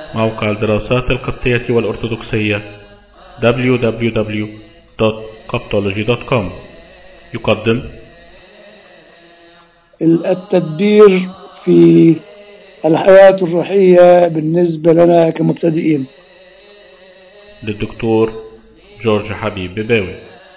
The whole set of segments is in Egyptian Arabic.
موقع الدراسات القبطية والأرثوذكسية www.coptology.com يقدم التدبير في الحياة الروحية بالنسبة لنا كمبتدئين للدكتور جورج حبيب بباوي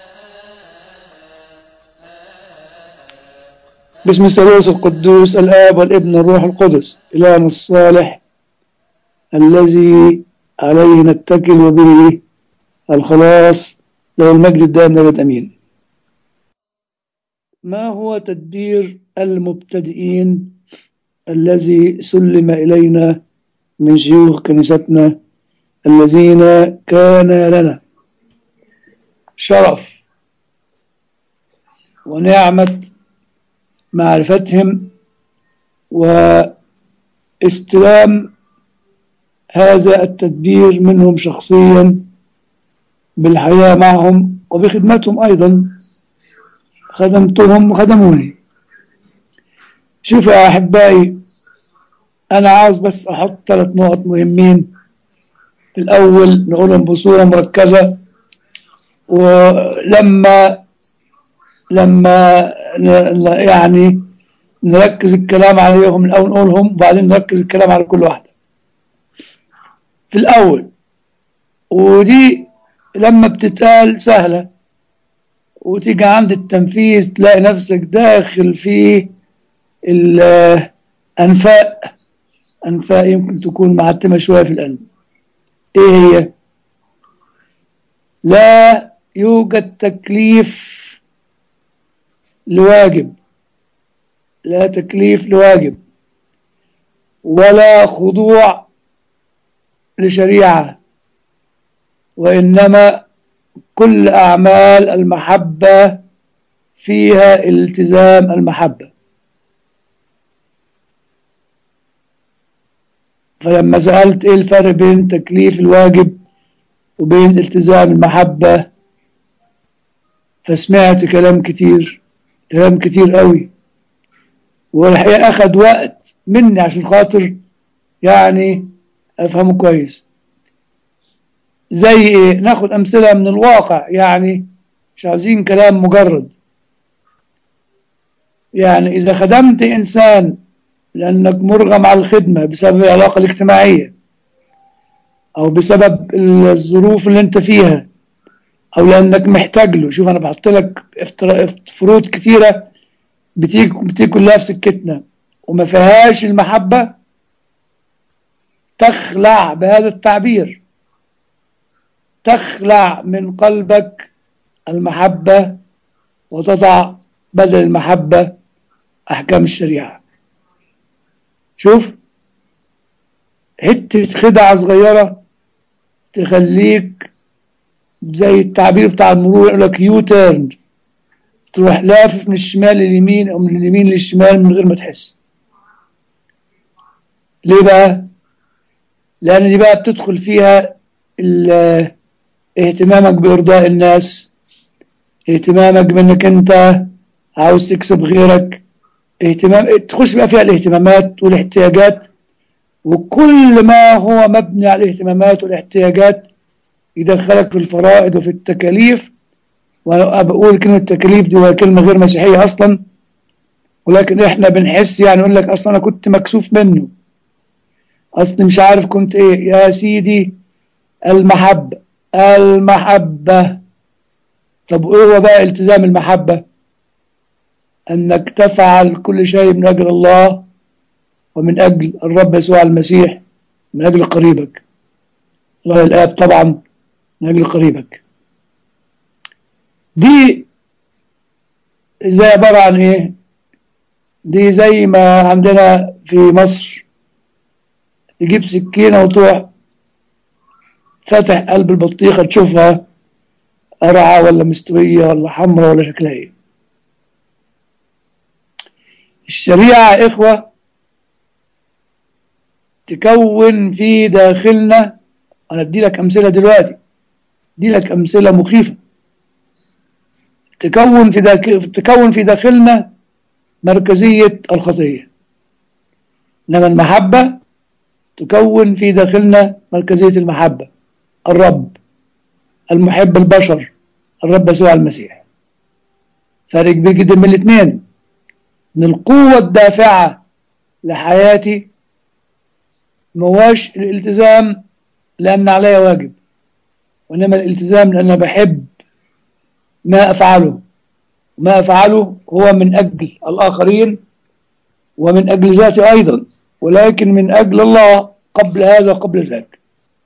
باسم الثالوث القدوس الآب والابن والروح القدس إلهنا الصالح الذي عليه نتكل وبه الخلاص له المجد الدائم لابد أمين ما هو تدبير المبتدئين الذي سلم إلينا من شيوخ كنيستنا الذين كان لنا شرف ونعمة معرفتهم واستلام هذا التدبير منهم شخصيا بالحياة معهم وبخدمتهم أيضا خدمتهم وخدموني شوفوا يا أحبائي أنا عاوز بس أحط ثلاث نقط مهمين الأول نقولهم بصورة مركزة ولما لما يعني نركز الكلام عليهم الأول نقولهم وبعدين نركز الكلام على كل واحدة في الأول ودي لما بتتقال سهلة وتيجي عند التنفيذ تلاقي نفسك داخل في الأنفاق أنفاق يمكن تكون معتمة شوية في القلب إيه هي؟ لا يوجد تكليف لواجب لا تكليف لواجب ولا خضوع لشريعة وإنما كل أعمال المحبة فيها التزام المحبة فلما سألت إيه الفرق بين تكليف الواجب وبين التزام المحبة فسمعت كلام كتير كلام كتير قوي والحقيقة أخد وقت مني عشان خاطر يعني أفهمه كويس زي إيه ناخد أمثلة من الواقع يعني مش عايزين كلام مجرد يعني إذا خدمت إنسان لأنك مرغم على الخدمة بسبب العلاقة الاجتماعية أو بسبب الظروف اللي أنت فيها أو لأنك محتاج له شوف أنا بحط لك فروض كتيرة بتيجي بتيجي كلها في سكتنا وما فيهاش المحبة تخلع بهذا التعبير تخلع من قلبك المحبة وتضع بدل المحبة أحكام الشريعة شوف حتة خدعة صغيرة تخليك زي التعبير بتاع المرور يقول لك يو تيرن تروح لافف من الشمال لليمين او من اليمين للشمال من غير ما تحس ليه بقى لان دي بقى بتدخل فيها اهتمامك بارضاء الناس اهتمامك بانك انت عاوز تكسب غيرك اهتمام تخش بقى فيها الاهتمامات والاحتياجات وكل ما هو مبني على الاهتمامات والاحتياجات يدخلك في الفرائض وفي التكاليف وانا بقول كلمة تكاليف دي وهي كلمة غير مسيحية اصلا ولكن احنا بنحس يعني يقول لك اصلا انا كنت مكسوف منه اصل مش عارف كنت ايه يا سيدي المحبة المحبة طب ايه هو بقى التزام المحبة انك تفعل كل شيء من اجل الله ومن اجل الرب يسوع المسيح من اجل قريبك الله الاب طبعا من أجل قريبك دي زي عبارة عن إيه دي زي ما عندنا في مصر تجيب سكينة وتروح فتح قلب البطيخة تشوفها قرعة ولا مستوية ولا حمرا ولا شكلها إيه الشريعة يا إخوة تكون في داخلنا أنا أدي لك أمثلة دلوقتي دي لك أمثلة مخيفة تكون في داخل تكون في داخلنا مركزية الخطية إنما المحبة تكون في داخلنا مركزية المحبة الرب المحب البشر الرب يسوع المسيح فرق كبير جدا من الاثنين من القوة الدافعة لحياتي مواش الالتزام لأن علي واجب وإنما الالتزام لأن بحب ما أفعله ما أفعله هو من أجل الآخرين ومن أجل ذاتي أيضا ولكن من أجل الله قبل هذا وقبل ذاك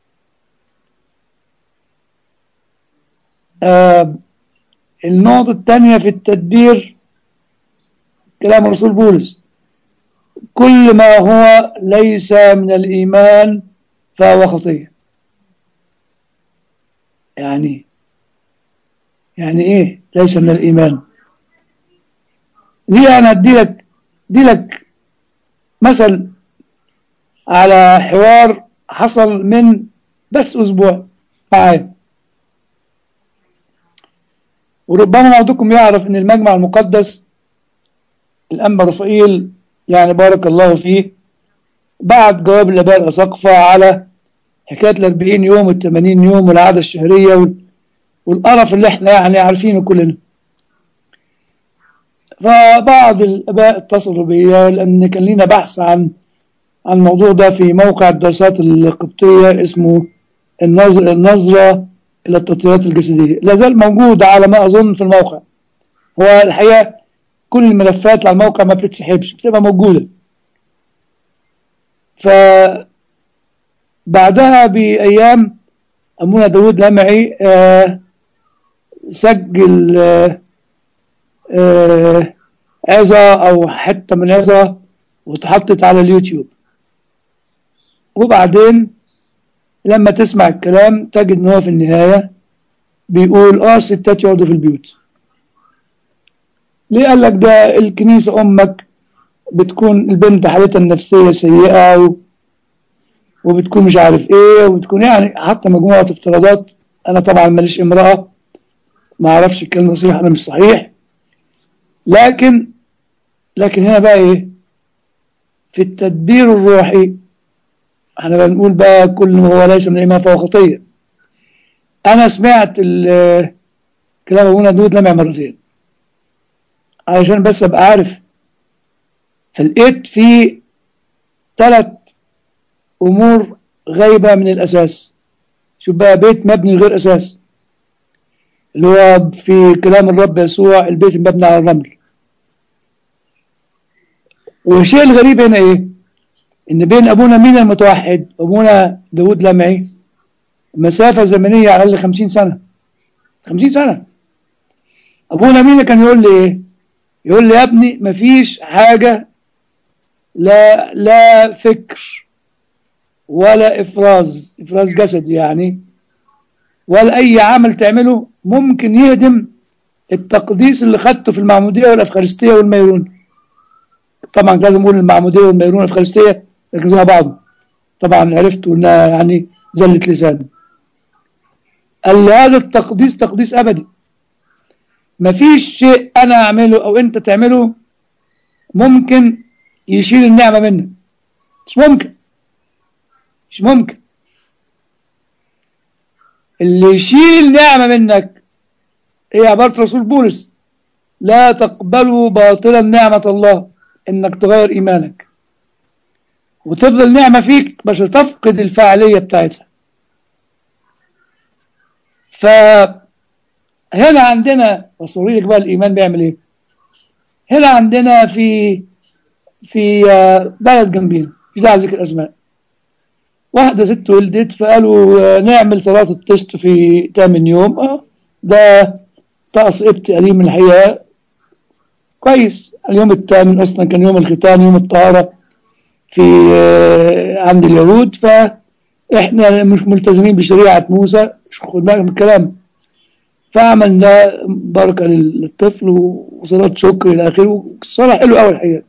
آه النقطة الثانية في التدبير كلام الرسول بولس كل ما هو ليس من الإيمان فهو خطية يعني يعني إيه ليس من الإيمان دي أنا أدي لك دي لك مثل على حوار حصل من بس أسبوع معايا وربما بعضكم يعرف ان المجمع المقدس الأنبا رفائيل يعني بارك الله فيه بعد جواب الآباء الأساقفة على حكاية الأربعين يوم والثمانين يوم والعادة الشهرية والقرف اللي احنا يعني عارفينه كلنا فبعض الآباء اتصلوا بيا لأن كان لنا بحث عن عن الموضوع ده في موقع الدراسات القبطية اسمه النظرة, النظرة إلى التطهيرات الجسدية لا زال موجود على ما أظن في الموقع هو الحقيقة كل الملفات على الموقع ما بتتسحبش بتبقى موجودة ف بعدها بأيام أمونا داود لمعي آه سجل آه آه عظة أو حتة من عظة واتحطت على اليوتيوب وبعدين لما تسمع الكلام تجد ان هو في النهاية بيقول اه الستات يقعدوا في البيوت ليه قال لك ده الكنيسة امك بتكون البنت حالتها النفسية سيئة و... وبتكون مش عارف ايه وبتكون يعني حتى مجموعة افتراضات انا طبعا ماليش امرأة ما اعرفش الكلام صحيح انا مش صحيح لكن لكن هنا بقى ايه في التدبير الروحي احنا بنقول بقى كل ما هو ليس من الايمان فهو خطيه انا سمعت كلام ابونا داود لمع مرتين علشان بس ابقى عارف فلقيت في ثلاث امور غايبه من الاساس شوف بقى بيت مبني غير اساس اللي هو في كلام الرب يسوع البيت المبني على الرمل والشيء الغريب هنا ايه ان بين ابونا مين المتوحد ابونا داود لمعي مسافة زمنية على الاقل 50 سنة 50 سنة ابونا مين كان يقول لي ايه يقول لي يا ابني مفيش حاجة لا لا فكر ولا افراز افراز جسد يعني ولا اي عمل تعمله ممكن يهدم التقديس اللي خدته في المعمودية والافخارستية والميرون طبعا لازم اقول المعمودية والميرون والافخارستية لكن زي بعض طبعا عرفت انها يعني زلة لسان قال لي هذا التقديس تقديس ابدي مفيش شيء انا اعمله او انت تعمله ممكن يشيل النعمة منك مش ممكن مش ممكن اللي يشيل النعمة منك هي عبارة رسول بولس لا تقبلوا باطلا نعمة الله انك تغير ايمانك وتفضل نعمة فيك بس تفقد الفاعلية بتاعتها فهنا عندنا وصوري لك بقى الإيمان بيعمل إيه هنا عندنا في في بلد جنبينا مش داعي ذكر أسماء واحدة ست ولدت فقالوا نعمل صلاة التست في تامن يوم اه ده طقس قبطي قديم من الحقيقة كويس اليوم الثامن أصلا كان يوم الختان يوم الطهارة في عند اليهود فإحنا مش ملتزمين بشريعة موسى مش خد بالك من الكلام فعملنا بركة للطفل وصلاة شكر إلى آخره الصلاة حلوة أوي الحقيقة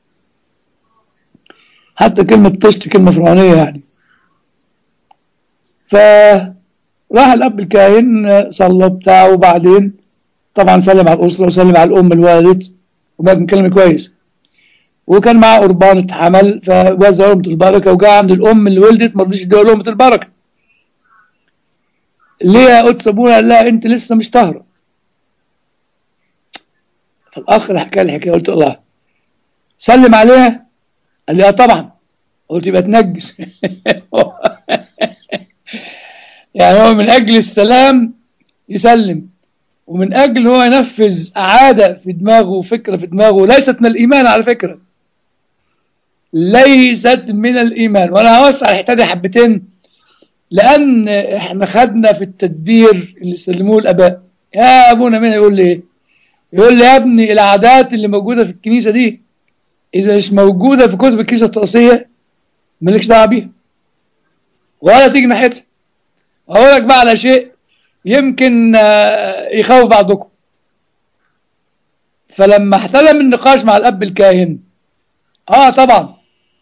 حتى كلمة تشت كلمة فرعونية يعني فراح الأب الكاهن صلى بتاعه وبعدين طبعا سلم على الأسرة وسلم على الأم الوالد وبعد كلمة كويس وكان معاه قربان اتحمل فوزع لهم البركه وجاء عند الام اللي ولدت ما رضيش يديها لهم البركه ليه يا قدس ابونا قال لها انت لسه مش طاهره فالاخ اللي حكى لي الحكايه قلت الله سلم عليها قال لي اه طبعا قلت يبقى تنجس يعني هو من اجل السلام يسلم ومن اجل هو ينفذ عاده في دماغه وفكره في دماغه ليست من الايمان على فكره ليست من الايمان وانا هوسع الحته دي حبتين لان احنا خدنا في التدبير اللي سلموه الاباء يا ابونا مين يقول لي ايه يقول لي يا ابني العادات اللي موجوده في الكنيسه دي اذا مش موجوده في كتب الكنيسه التقصيه مالكش دعوه بيها ولا تيجي ناحيتها اقول لك بقى على شيء يمكن يخوف بعضكم فلما احتلم النقاش مع الاب الكاهن اه طبعا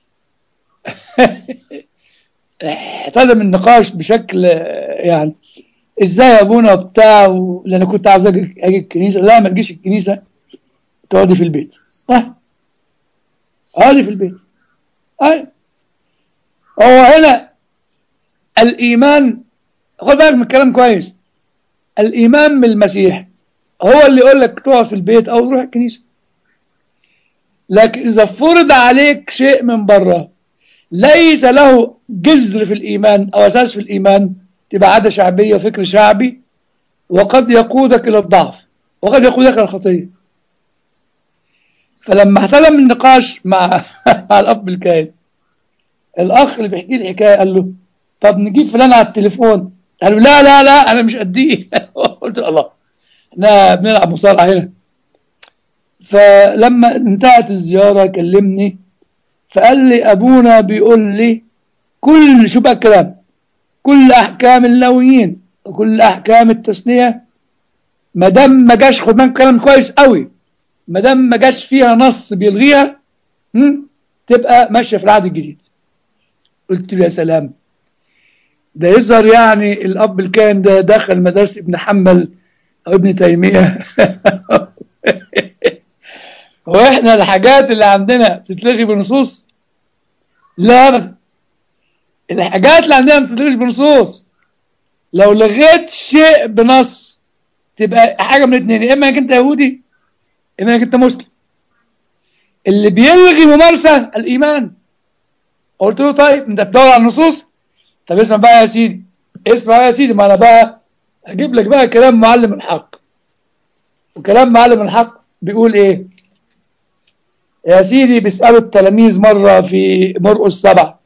احتلم النقاش بشكل يعني ازاي يا ابونا وبتاع و... لان كنت عاوز اجي اجي الكنيسه لا ما تجيش الكنيسه تقعدي في البيت اه اقعدي في البيت اه هو هنا الايمان خد بالك من الكلام كويس الايمان بالمسيح هو اللي يقول لك تقعد في البيت او تروح الكنيسه لكن اذا فرض عليك شيء من بره ليس له جذر في الايمان او اساس في الايمان تبقى عاده شعبيه وفكر شعبي وقد يقودك الى الضعف وقد يقودك الى الخطيه فلما احتلم النقاش مع مع الاب الكاهن الاخ اللي بيحكي لي الحكايه قال له طب نجيب فلان على التليفون قال له لا لا لا انا مش قديه قلت له الله احنا بنلعب مصارعه هنا فلما انتهت الزياره كلمني فقال لي ابونا بيقول لي كل شو بقى الكلام كل احكام اللويين وكل احكام التثنيه ما دام ما جاش خد بالك كلام كويس قوي ما دام ما جاش فيها نص بيلغيها تبقى ماشيه في العهد الجديد قلت له يا سلام ده يظهر يعني الاب الكاهن ده دخل مدرسه ابن حنبل او ابن تيميه هو احنا الحاجات اللي عندنا بتتلغي بنصوص لا ابدا الحاجات اللي عندنا ما بتتلغيش بنصوص لو لغيت شيء بنص تبقى حاجه من الاثنين يا اما انك انت يهودي يا اما انك انت مسلم اللي بيلغي ممارسه الايمان قلت له طيب انت بتدور على النصوص طب اسمع بقى يا سيدي اسمع يا سيدي ما انا بقى اجيب لك بقى كلام معلم الحق وكلام معلم الحق بيقول ايه يا سيدي بيسألوا التلاميذ مرة في مرقس سبعة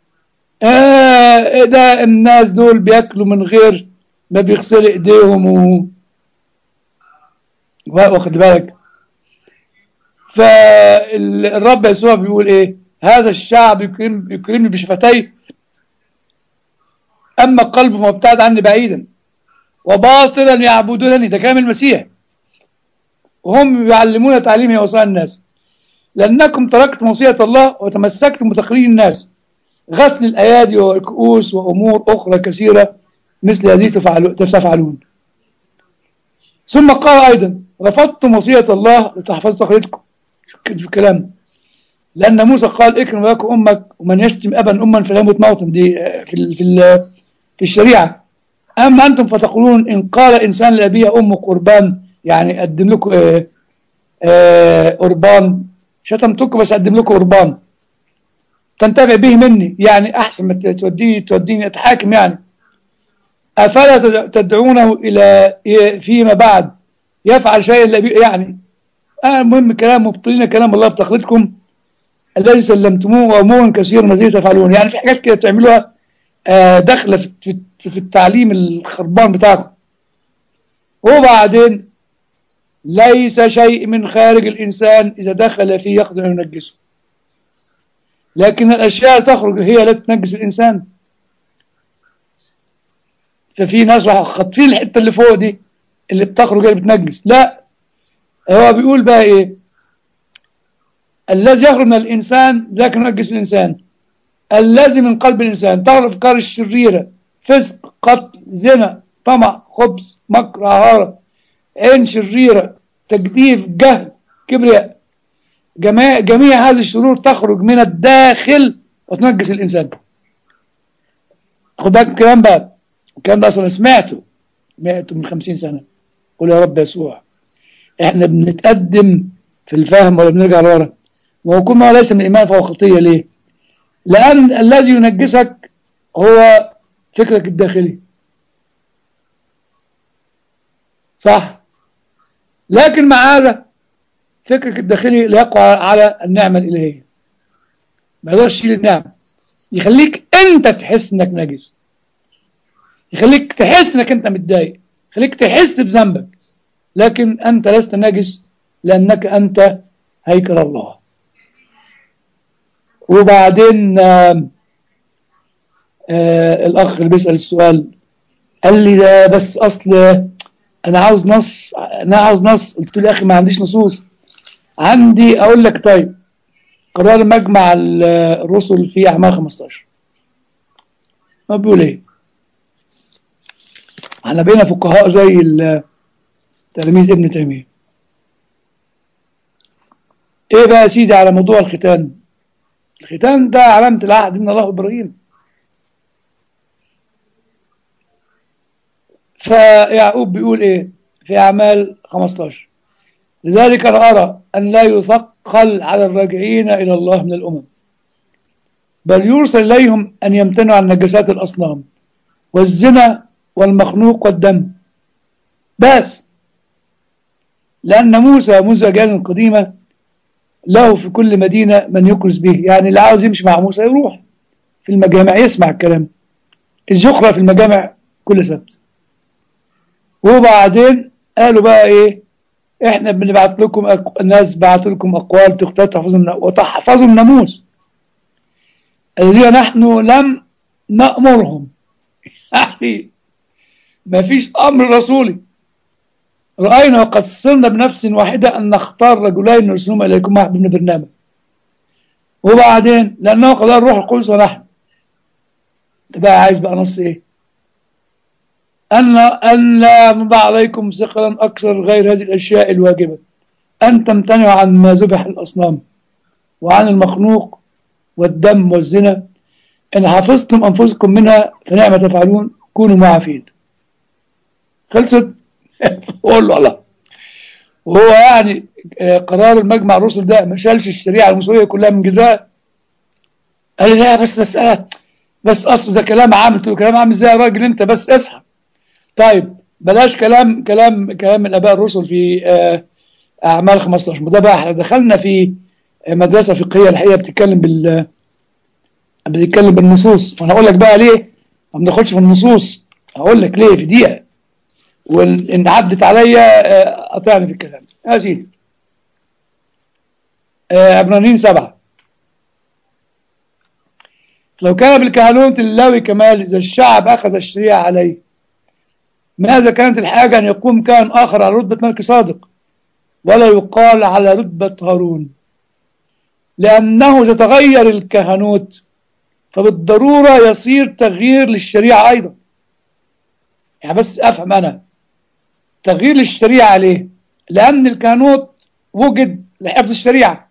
آه ده الناس دول بياكلوا من غير ما بيغسلوا ايديهم و... واخد بالك فالرب يسوع بيقول ايه هذا الشعب يكرم يكرمني بشفتيه اما قلبه مبتعد عني بعيدا وباطلا يعبدونني ده كلام المسيح وهم يعلمون تعليم وصايا الناس لأنكم تركتم وصية الله وتمسكتم بتقرير الناس غسل الأيادي والكؤوس وأمور أخرى كثيرة مثل هذه تفعلون ثم قال أيضا رفضتم وصية الله لتحفظوا تقريركم في الكلام لأن موسى قال اكرم أباك أمك ومن يشتم أبا أما فليموت موتا دي في في في الشريعة أما أنتم فتقولون إن قال إنسان لأبيه أمه قربان يعني أقدم لكم آه آه قربان شتمتكم بس أقدم لكم قربان تنتفع به مني يعني أحسن ما توديني توديني أتحاكم يعني أفلا تدعونه إلى فيما بعد يفعل شيء يعني آه المهم كلام مبطلين كلام الله بتقليدكم الذي سلمتموه وأمور كثير مزيد تفعلون يعني في حاجات كده بتعملوها آه داخلة في, في التعليم الخربان بتاعكم وبعدين ليس شيء من خارج الإنسان إذا دخل فيه يقدر أن ينجسه لكن الأشياء تخرج هي التي تنجس الإنسان ففي ناس راح خاطفين الحتة اللي فوق دي اللي بتخرج هي اللي بتنجس لا هو بيقول بقى إيه الذي يخرج من الإنسان ذاك ينجس الإنسان الذي من قلب الإنسان تغرق الأفكار الشريرة فسق قتل زنا طمع خبز مكر عهارة عين شريرة تجديف جهل كبرياء جميع, جميع هذه الشرور تخرج من الداخل وتنجس الإنسان خد بالك الكلام بقى الكلام ده أصلا سمعته سمعته من خمسين سنة قول يا رب يسوع احنا بنتقدم في الفهم ولا بنرجع لورا وهو كل ما ليس من الإيمان فهو خطية ليه لأن الذي ينجسك هو فكرك الداخلي صح لكن مع هذا فكرك الداخلي لا يقع على النعمة الإلهية ما يقدرش يشيل النعمة يخليك أنت تحس إنك نجس يخليك تحس إنك أنت متضايق يخليك تحس بذنبك لكن أنت لست نجس لأنك أنت هيكل الله وبعدين آه آه الأخ اللي بيسأل السؤال قال لي ده بس أصل أنا عاوز نص أنا عاوز نص قلت له يا أخي ما عنديش نصوص عندي أقول لك طيب قرار مجمع الرسل في أعمال 15 ما بيقول إيه احنا بقينا فقهاء زي تلاميذ ابن تيمية ايه بقى يا سيدي على موضوع الختان الختان ده علامة العهد من الله وابراهيم فيعقوب بيقول ايه في اعمال 15 لذلك انا ارى ان لا يثقل على الراجعين الى الله من الامم بل يرسل اليهم ان يمتنعوا عن نجاسات الاصنام والزنا والمخنوق والدم بس لأن موسى منذ أجيال قديمة له في كل مدينة من يكرز به يعني اللي عاوز يمشي مع موسى يروح في المجامع يسمع الكلام إذ يقرأ في المجامع كل سبت وبعدين قالوا بقى إيه إحنا بنبعت لكم أك... الناس بعت لكم أقوال تختار تحفظوا وتحفظوا الناموس الذين نحن لم نأمرهم يعني ما فيش أمر رسولي رأينا وقد صرنا بنفس واحدة أن نختار رجلين نرسلهما إليكم واحد من برنامج وبعدين لأنه قد الروح القدس ونحن أنت بقى عايز بقى نص إيه أن أن لا ينبع عليكم ثقلا أكثر غير هذه الأشياء الواجبة أن تمتنعوا عن ما ذبح الأصنام وعن المخنوق والدم والزنا إن حفظتم أنفسكم منها فنعم تفعلون كونوا معافين خلصت قول له الله وهو يعني قرار المجمع الرسل ده ما شالش الشريعه المصريه كلها من جذرها قال لي لا بس مساله بس اصل ده كلام عام قلت له كلام عام ازاي يا راجل انت بس اصحى طيب بلاش كلام كلام كلام الاباء الرسل في اعمال 15 ده بقى احنا دخلنا في مدرسه فقهيه الحقيقه بتتكلم بال بتتكلم بالنصوص وانا اقول لك بقى ليه ما بندخلش في النصوص هقول لك ليه في دقيقه وان عدت عليا قطعني في الكلام يا سيدي عبرانيين سبعة لو كان بالكهنوت اللاوي كمال إذا الشعب أخذ الشريعة عليه ماذا كانت الحاجة أن يقوم كان آخر على رتبة ملك صادق ولا يقال على رتبة هارون لأنه إذا تغير الكهنوت فبالضرورة يصير تغيير للشريعة أيضا يعني بس أفهم أنا تغيير للشريعة ليه لأن الكهنوت وجد لحفظ الشريعة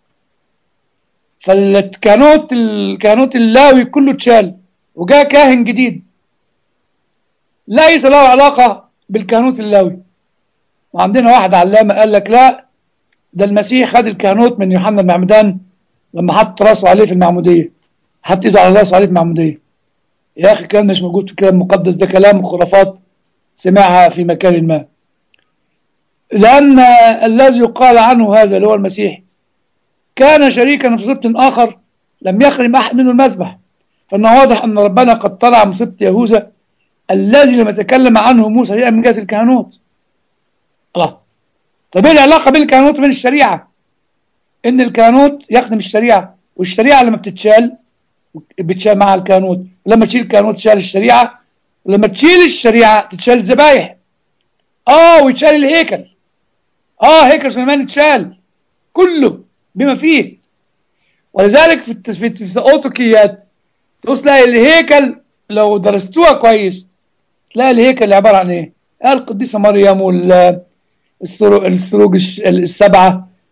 فالكهنوت الكهنوت اللاوي كله اتشال وجاء كاهن جديد ليس له علاقة بالكهنوت اللاوي وعندنا واحد علامة قال لك لا ده المسيح خد الكهنوت من يوحنا المعمدان لما حط راسه عليه في المعمودية حط ايده على راسه عليه في المعمودية يا أخي الكلام مش موجود في الكلام المقدس ده كلام خرافات سمعها في مكان ما لأن الذي يقال عنه هذا اللي هو المسيح كان شريكا في سبط آخر لم يخرم أحد منه المذبح فإنه واضح أن ربنا قد طلع من سبط يهوذا الذي لم يتكلم عنه موسى هي من جهة الكهنوت الله طب ايه العلاقة بين الكهنوت وبين الشريعة ان الكهنوت يخدم الشريعة والشريعة لما بتتشال بتشال مع الكهنوت لما تشيل الكهنوت تشال الشريعة لما تشيل الشريعة تتشال الذبايح اه ويتشال الهيكل اه هيكل سليمان اتشال كله بما فيه ولذلك في في في الاوتوكيات تبص تلاقي الهيكل لو درستوها كويس تلاقي الهيكل عباره عن ايه؟ القديسه مريم والسروج السبعه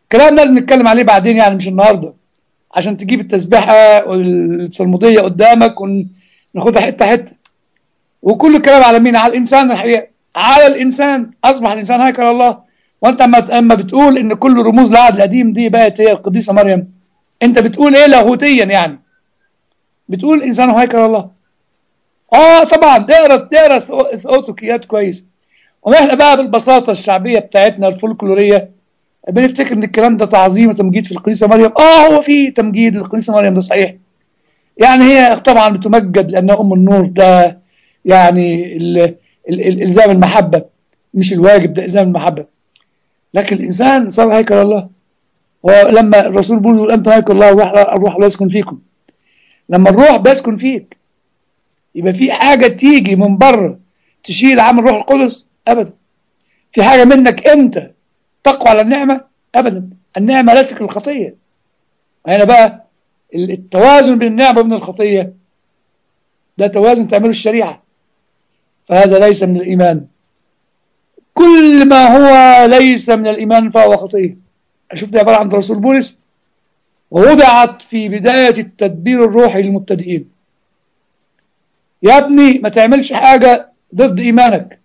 الكلام لازم نتكلم عليه بعدين يعني مش النهارده عشان تجيب التسبيحه والصلموديه قدامك وناخدها حته حته وكل الكلام على مين على الانسان الحقيقه على الانسان اصبح الانسان هيكل الله وانت اما اما بتقول ان كل رموز العهد القديم دي بقت هي القديسه مريم انت بتقول ايه لاهوتيا يعني بتقول الانسان هيكل الله اه طبعا اقرا اقرا اوتوكيات كويس واحنا بقى بالبساطه الشعبيه بتاعتنا الفولكلوريه بنفتكر ان الكلام ده تعظيم وتمجيد في القديسه مريم اه هو في تمجيد للقديسه مريم ده صحيح يعني هي طبعا بتمجد لانها ام النور ده يعني ال ال ال الزام المحبه مش الواجب ده الزام المحبه لكن الانسان صار هيكل الله ولما الرسول بيقول انتم هيكل الله الروح لا يسكن فيكم لما الروح بيسكن فيك يبقى في حاجه تيجي من بره تشيل عمل الروح القدس ابدا في حاجه منك انت تقوى على النعمه ابدا النعمه ليست الخطيه هنا بقى التوازن بين النعمه وبين الخطيه ده توازن تعمله الشريعه فهذا ليس من الايمان كل ما هو ليس من الايمان فهو خطيه اشوف ده عباره عن رسول بولس ووضعت في بدايه التدبير الروحي للمبتدئين يا ابني ما تعملش حاجه ضد ايمانك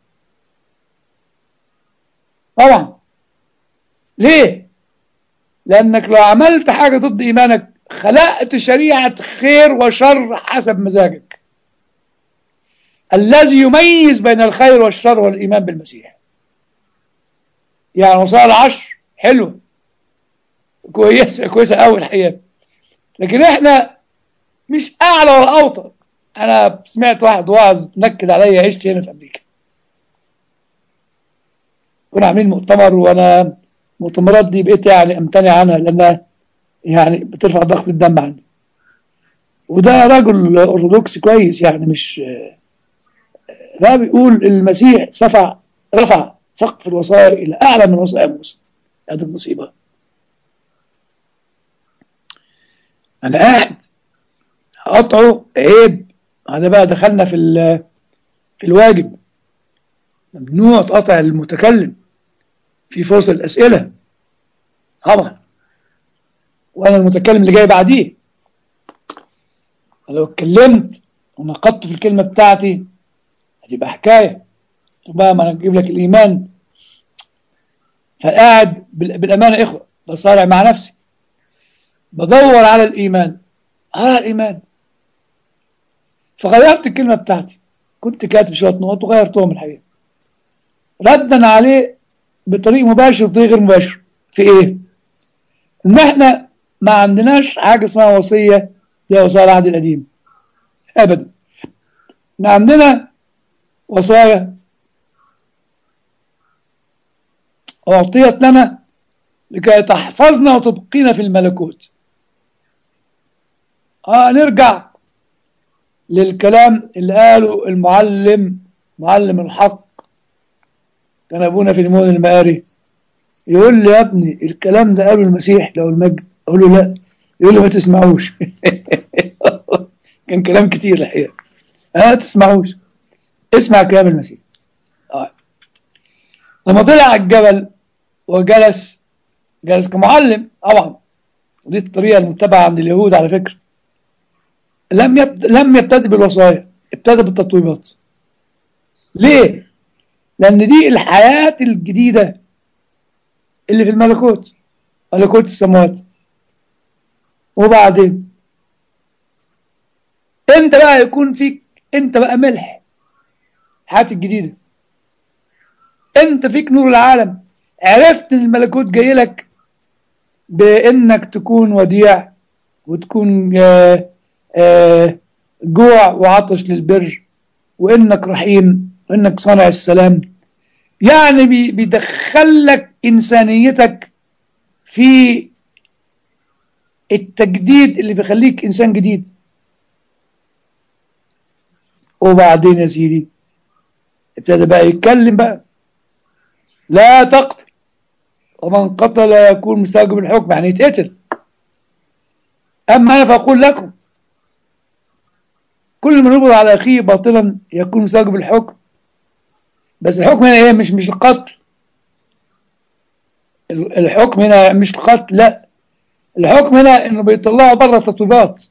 طبعا ليه لانك لو عملت حاجه ضد ايمانك خلقت شريعه خير وشر حسب مزاجك الذي يميز بين الخير والشر والايمان بالمسيح يعني وصايا العشر حلوه كويسه كويسه قوي الحقيقه لكن احنا مش اعلى ولا اوطى انا سمعت واحد واعظ نكد عليا عشت هنا في امريكا كنا عاملين مؤتمر وانا المؤتمرات دي بقيت يعني امتنع عنها لانها يعني بترفع ضغط الدم عندي وده رجل ارثوذكسي كويس يعني مش ده بيقول المسيح سفع رفع سقف الوصايا الى اعلى من وصايا موسى هذه المصيبه انا قاعد قطعه عيب هذا بقى دخلنا في في الواجب ممنوع تقطع المتكلم في فرصة الأسئلة طبعا وأنا المتكلم اللي جاي بعديه لو اتكلمت ونقضت في الكلمة بتاعتي هتبقى حكاية بقى ما أنا أجيب لك الإيمان فقاعد بالأمانة إخوة بصارع مع نفسي بدور على الإيمان على الإيمان فغيرت الكلمة بتاعتي كنت كاتب شوية نقط وغيرتهم الحقيقة ردا عليه بطريق مباشر وطريق غير مباشر في ايه؟ ان احنا ما عندناش حاجة اسمها وصية زي وصايا العهد القديم ابدا احنا عندنا وصايا أعطيت لنا لكي تحفظنا وتبقينا في الملكوت آه نرجع للكلام اللي قاله المعلم معلم الحق كان ابونا في المون المقاري يقول لي يا ابني الكلام ده قاله المسيح لو المجد اقول له لا يقول لي ما تسمعوش كان كلام كتير الحقيقه ما تسمعوش اسمع كلام المسيح آه. لما طلع على الجبل وجلس جلس كمعلم طبعا ودي الطريقه المتبعه عند اليهود على فكره لم يبت... لم يبتدئ بالوصايا ابتدى بالتطويبات ليه لان دي الحياه الجديده اللي في الملكوت ملكوت السماوات وبعدين انت بقى يكون فيك انت بقى ملح الحياه الجديده انت فيك نور العالم عرفت ان الملكوت جاي لك بانك تكون وديع وتكون آه آه جوع وعطش للبر وانك رحيم وانك صانع السلام يعني بيدخلك انسانيتك في التجديد اللي بيخليك انسان جديد وبعدين يا سيدي ابتدى بقى يتكلم بقى لا تقتل ومن قتل يكون مستوجب الحكم يعني يتقتل اما انا فاقول لكم كل من يقبض على اخيه باطلا يكون مستوجب الحكم بس الحكم هنا ايه مش مش القتل الحكم هنا مش القتل لا الحكم هنا انه بيطلعوا بره التطويبات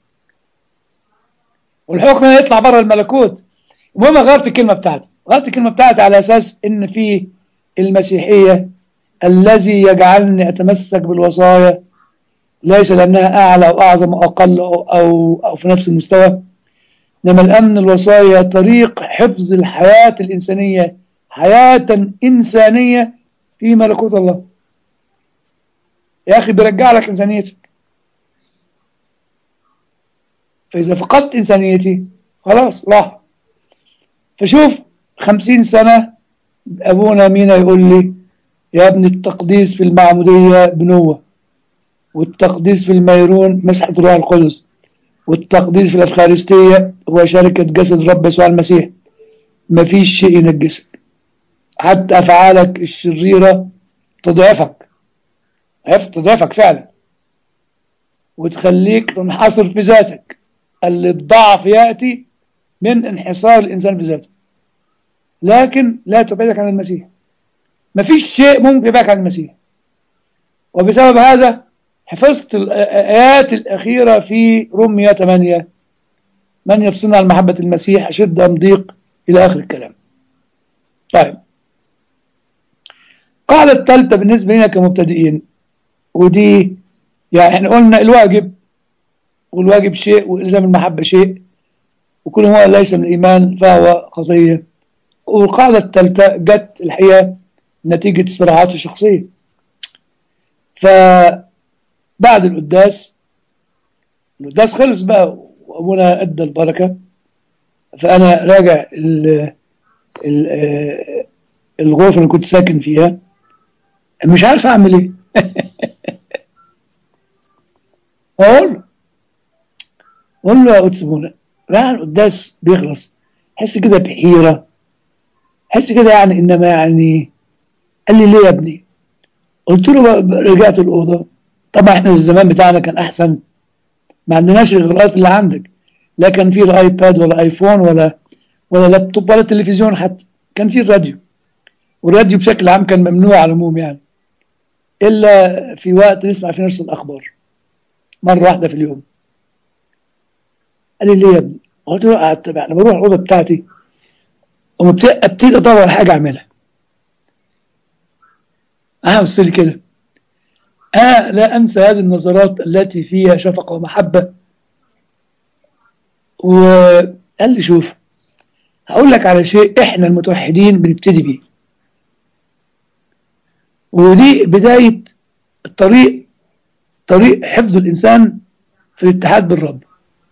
والحكم هنا يطلع بره الملكوت المهم غيرت الكلمه بتاعتي غيرت الكلمه بتاعتي على اساس ان في المسيحيه الذي يجعلني اتمسك بالوصايا ليس لانها اعلى او اعظم او اقل او او, أو في نفس المستوى انما الامن الوصايا طريق حفظ الحياه الانسانيه حياه انسانيه في ملكوت الله يا اخي بيرجع لك انسانيتك فاذا فقدت انسانيتي خلاص راح فشوف خمسين سنة أبونا مينا يقول لي يا ابني التقديس في المعمودية بنوة والتقديس في الميرون مسحة الروح القدس والتقديس في الأفخارستية هو شركة جسد رب يسوع المسيح مفيش شيء ينجسك حتى أفعالك الشريرة تضعفك تضعفك فعلا وتخليك تنحصر في ذاتك اللي الضعف يأتي من انحصار الإنسان في ذاته لكن لا تبعدك عن المسيح مفيش شيء ممكن يبعدك عن المسيح وبسبب هذا حفظت الآيات الأخيرة في رمية 8 من يفصلنا عن محبة المسيح أشد أم ضيق إلى آخر الكلام طيب قاعدة الثالثة بالنسبة لنا كمبتدئين ودي يعني احنا قلنا الواجب والواجب شيء والزام المحبة شيء وكل ما ليس من الإيمان فهو خطية والقاعدة الثالثة جت الحقيقة نتيجة الصراعات الشخصية فبعد القداس القداس خلص بقى وأبونا أدى البركة فأنا راجع ال ال الغرفة اللي كنت ساكن فيها مش عارف أعمل إيه أقول له أقول له يا قدس أبونا راح القداس بيخلص حس كده بحيرة حس كده يعني إنما يعني قال لي ليه يا ابني قلت له رجعت الأوضة طبعا احنا الزمان بتاعنا كان أحسن ما عندناش الإغراءات اللي عندك لا كان في الآيباد ولا آيفون ولا ولا لابتوب ولا تلفزيون حتى كان في الراديو والراديو بشكل عام كان ممنوع على العموم يعني إلا في وقت نسمع فيه نفس الأخبار مرة واحدة في اليوم قال لي ليه يا ابني؟ قلت له قعدت انا بروح الاوضه بتاعتي وابتدي ادور على حاجه اعملها اه بص لي كده آه لا أنسى هذه النظرات التي فيها شفقة ومحبة وقال لي شوف هقول لك على شيء إحنا المتوحدين بنبتدي بيه ودي بداية الطريق طريق حفظ الإنسان في الاتحاد بالرب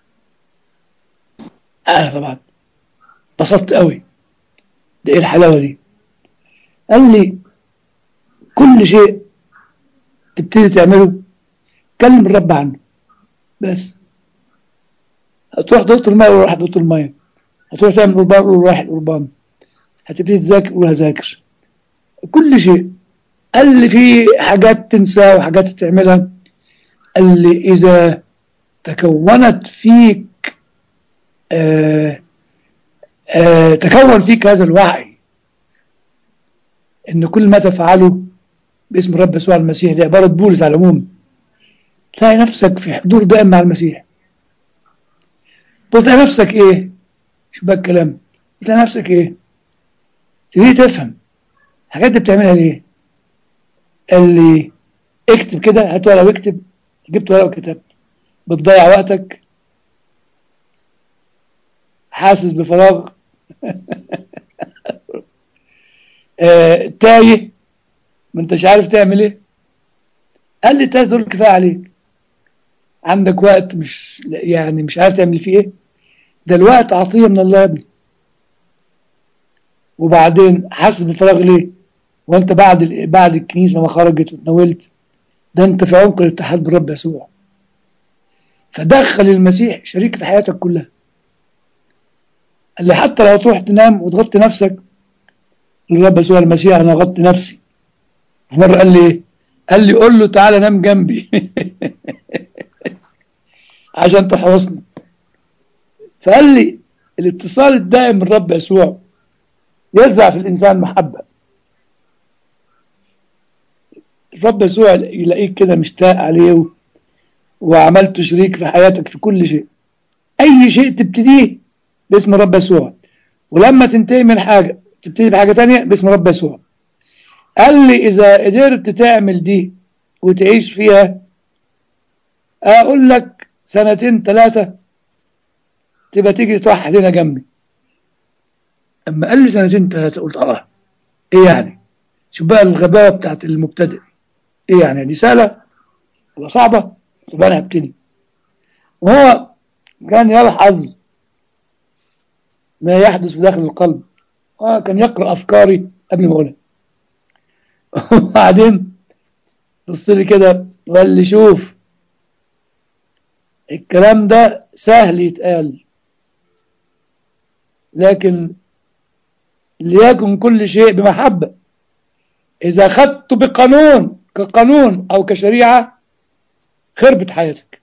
أنا طبعا بسطت قوي ده إيه الحلاوة دي قال لي كل شيء تبتدي تعمله كلم الرب عنه بس هتروح دكتور المية وراح دكتور المية هتروح تعمل قربان وراح القربان هتبتدي تذاكر ولا هذاكر كل شيء قال لي في حاجات تنسى وحاجات تعملها قال لي إذا تكونت فيك آآ آآ تكون فيك هذا الوعي ان كل ما تفعله باسم الرب يسوع المسيح دي عبارة بولس على العموم تلاقي نفسك في حضور دائم مع المسيح بص تلاقي نفسك ايه شو بقى الكلام تلاقي نفسك ايه تبتدي تفهم الحاجات دي بتعملها ليه قال لي اكتب كده هات ورقه واكتب جبت ورقه وكتبت بتضيع وقتك حاسس بفراغ آه، تايه ما انتش عارف تعمل ايه قال لي التاس دول كفايه عليك عندك وقت مش يعني مش عارف تعمل فيه ايه ده الوقت عطيه من الله يا ابني وبعدين حاسس بفراغ ليه وانت بعد بعد الكنيسه ما خرجت وتناولت ده انت في عمق الاتحاد بالرب يسوع فدخل المسيح شريك في حياتك كلها اللي حتى لو تروح تنام وتغطي نفسك الرب يسوع المسيح انا غطي نفسي مرة قال لي ايه قال لي قول له تعالى نام جنبي عشان تحرسني فقال لي الاتصال الدائم بالرب يسوع يزرع في الانسان محبه الرب يسوع يلاقيك كده مشتاق عليه و... وعملته شريك في حياتك في كل شيء اي شيء تبتديه باسم الرب يسوع ولما تنتهي من حاجه تبتدي بحاجه تانية باسم الرب يسوع قال لي اذا قدرت تعمل دي وتعيش فيها اقول لك سنتين ثلاثه تبقى تيجي توحد هنا جنبي اما قال لي سنتين ثلاثه قلت اه ايه يعني شوف بقى الغباوه بتاعت المبتدئ ايه يعني دي سهله ولا صعبه طب انا هبتدي وهو كان يلحظ ما يحدث في داخل القلب آه كان يقرأ أفكاري قبل ما أقولها وبعدين بص لي كده وقال لي شوف الكلام ده سهل يتقال لكن ليكن كل شيء بمحبة إذا أخذته بقانون كقانون أو كشريعة خربت حياتك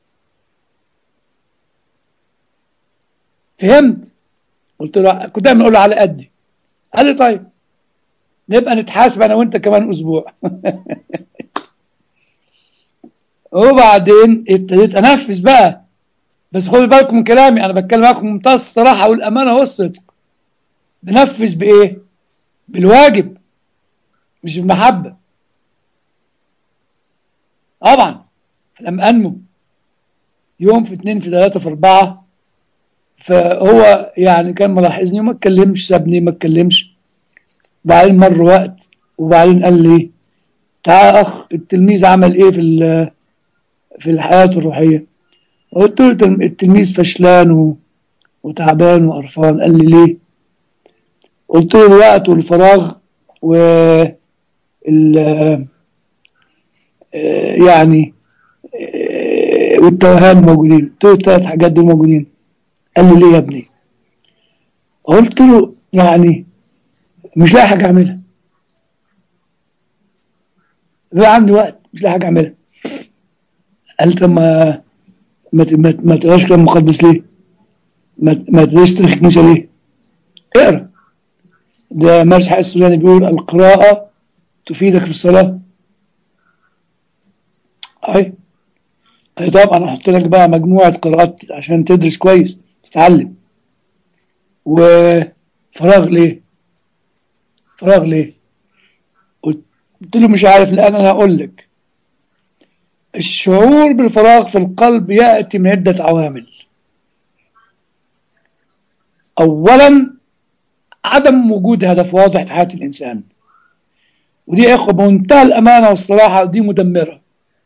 فهمت قلت له كنت دايما اقول له على قدي قال لي طيب نبقى نتحاسب انا وانت كمان اسبوع وبعدين ابتديت انفذ بقى بس خدوا بالكم من كلامي انا بتكلم معاكم بمنتهى الصراحه والامانه والصدق بنفذ بايه بالواجب مش بالمحبه طبعا لما انمو يوم في اتنين في ثلاثة في أربعة فهو يعني كان ملاحظني وما اتكلمش سابني ما اتكلمش بعدين مر وقت وبعدين قال لي تعال اخ التلميذ عمل ايه في في الحياة الروحية قلت له التلميذ فشلان و... وتعبان وقرفان قال لي ليه قلت له الوقت والفراغ و ال... يعني والتوهان موجودين قلت له الثلاث حاجات دول موجودين قال لي ليه يا ابني قلت له يعني مش لاقي حاجه اعملها بقى عندي وقت مش لاقي حاجه اعملها قال طب ما ما ما, ما تقراش كلام مقدس ليه ما ما تقراش تاريخ الكنيسه ليه اقرا ده مارس حق السوداني بيقول القراءه تفيدك في الصلاه اي اي طبعا احط لك بقى مجموعه قراءات عشان تدرس كويس تتعلم وفراغ ليه فراغ ليه قلت له مش عارف الآن أنا أقول لك الشعور بالفراغ في القلب يأتي من عدة عوامل أولا عدم وجود هدف واضح في حياة الإنسان ودي يا إخوة بمنتهى الأمانة والصراحة دي مدمرة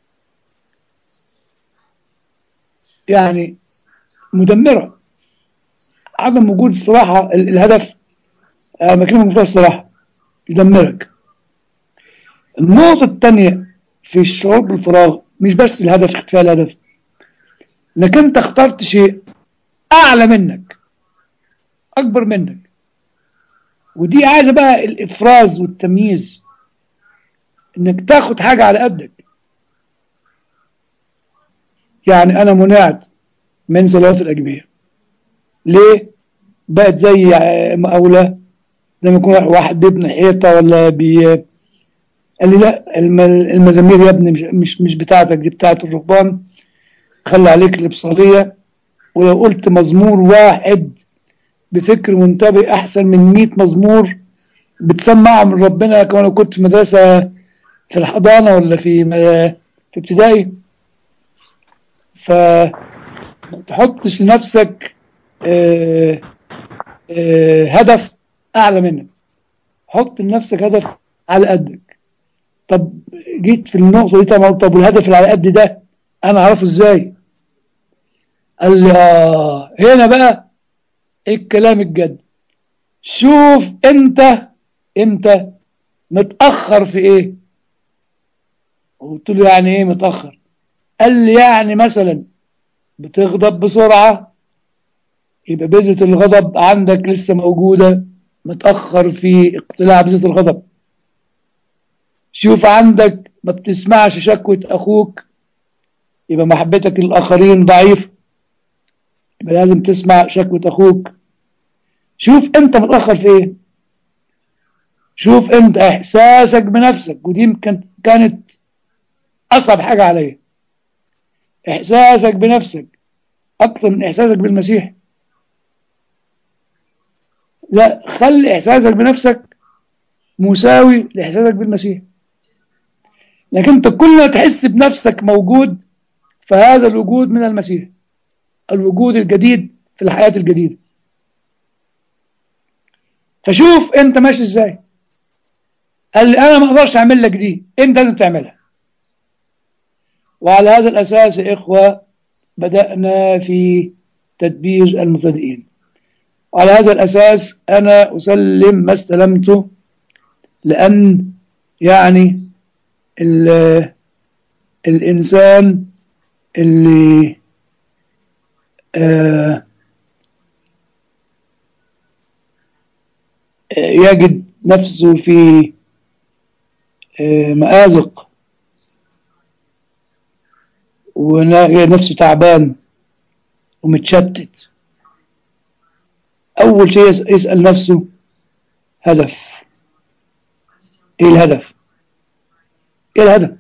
يعني مدمرة عدم وجود الصراحة الهدف أنا بكلمك بكل الصراحة يدمرك النقطة الثانية في الشعور بالفراغ مش بس الهدف اختفاء الهدف انك انت اخترت شيء اعلى منك اكبر منك ودي عايزة بقى الافراز والتمييز انك تاخد حاجة على قدك يعني انا منعت من صلوات الاجبية ليه بقت زي مقاولة لما يكون واحد بيبني حيطة ولا بي قال لي لا المزامير يا ابني مش مش, مش بتاعتك دي بتاعت الرهبان خلي عليك الإبصارية ولو قلت مزمور واحد بفكر منتبه أحسن من 100 مزمور بتسمعه من ربنا كما لو كنت في مدرسة في الحضانة ولا في في ابتدائي فتحطش لنفسك اه اه هدف أعلى منك حط لنفسك هدف على قدك طب جيت في النقطة دي طب, طب والهدف اللي على قد ده أنا أعرفه إزاي قال لي آه هنا بقى الكلام الجد شوف أنت أنت متأخر في إيه قلت له يعني إيه متأخر قال لي يعني مثلا بتغضب بسرعة يبقى بذرة الغضب عندك لسه موجودة متأخر في اقتلاع بذرة الغضب شوف عندك ما بتسمعش شكوى أخوك يبقى محبتك للآخرين ضعيف يبقى لازم تسمع شكوى أخوك شوف أنت متأخر في إيه شوف انت احساسك بنفسك ودي يمكن كانت اصعب حاجة عليا احساسك بنفسك اكتر من احساسك بالمسيح لا خلي احساسك بنفسك مساوي لاحساسك بالمسيح لكن انت كل ما تحس بنفسك موجود فهذا الوجود من المسيح الوجود الجديد في الحياة الجديدة فشوف انت ماشي ازاي قال لي انا ما اقدرش اعمل لك دي انت لازم تعملها وعلى هذا الاساس يا اخوه بدانا في تدبير المبتدئين وعلى هذا الاساس انا اسلم ما استلمته لان يعني الانسان اللي آه يجد نفسه في مآزق ونفسه تعبان ومتشتت أول شيء يسأل نفسه هدف إيه الهدف إيه الهدف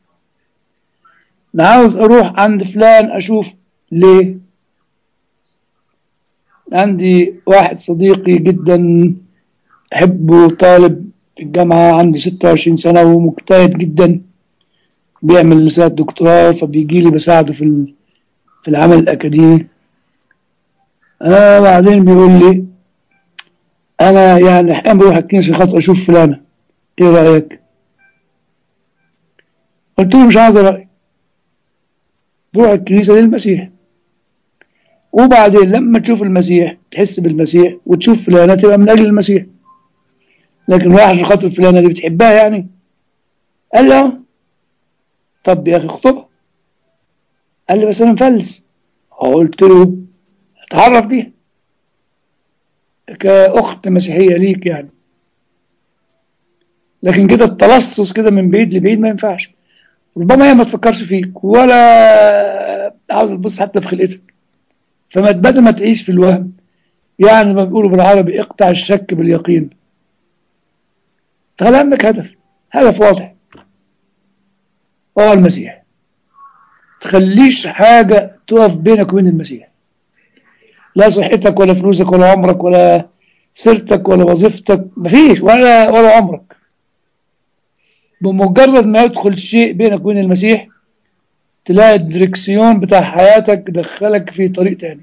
أنا عاوز أروح عند فلان أشوف ليه عندي واحد صديقي جدا أحبه طالب في الجامعة عنده 26 سنة ومجتهد جدا بيعمل رسالة دكتوراه فبيجي لي بساعده في في العمل الأكاديمي آه بعدين بيقول لي أنا يعني أحيانا بروح الكنيسة خاطر أشوف فلانة إيه رأيك؟ قلت له مش عايز رأي روح الكنيسة للمسيح وبعدين لما تشوف المسيح تحس بالمسيح وتشوف فلانة تبقى من أجل المسيح لكن واحد عشان خاطر فلانة اللي بتحبها يعني قال له طب يا أخي اخطبها قال لي بس أنا مفلس قلت له اتعرف بيها كأخت مسيحية ليك يعني لكن كده التلصص كده من بعيد لبعيد ما ينفعش ربما هي ما تفكرش فيك ولا عاوز تبص حتى في خلقتك فما بدل ما تعيش في الوهم يعني ما بيقولوا بالعربي اقطع الشك باليقين فهل عندك هدف هدف واضح هو المسيح تخليش حاجة تقف بينك وبين المسيح لا صحتك ولا فلوسك ولا عمرك ولا سيرتك ولا وظيفتك مفيش ولا ولا عمرك بمجرد ما يدخل شيء بينك وبين المسيح تلاقي الدركسيون بتاع حياتك دخلك في طريق تاني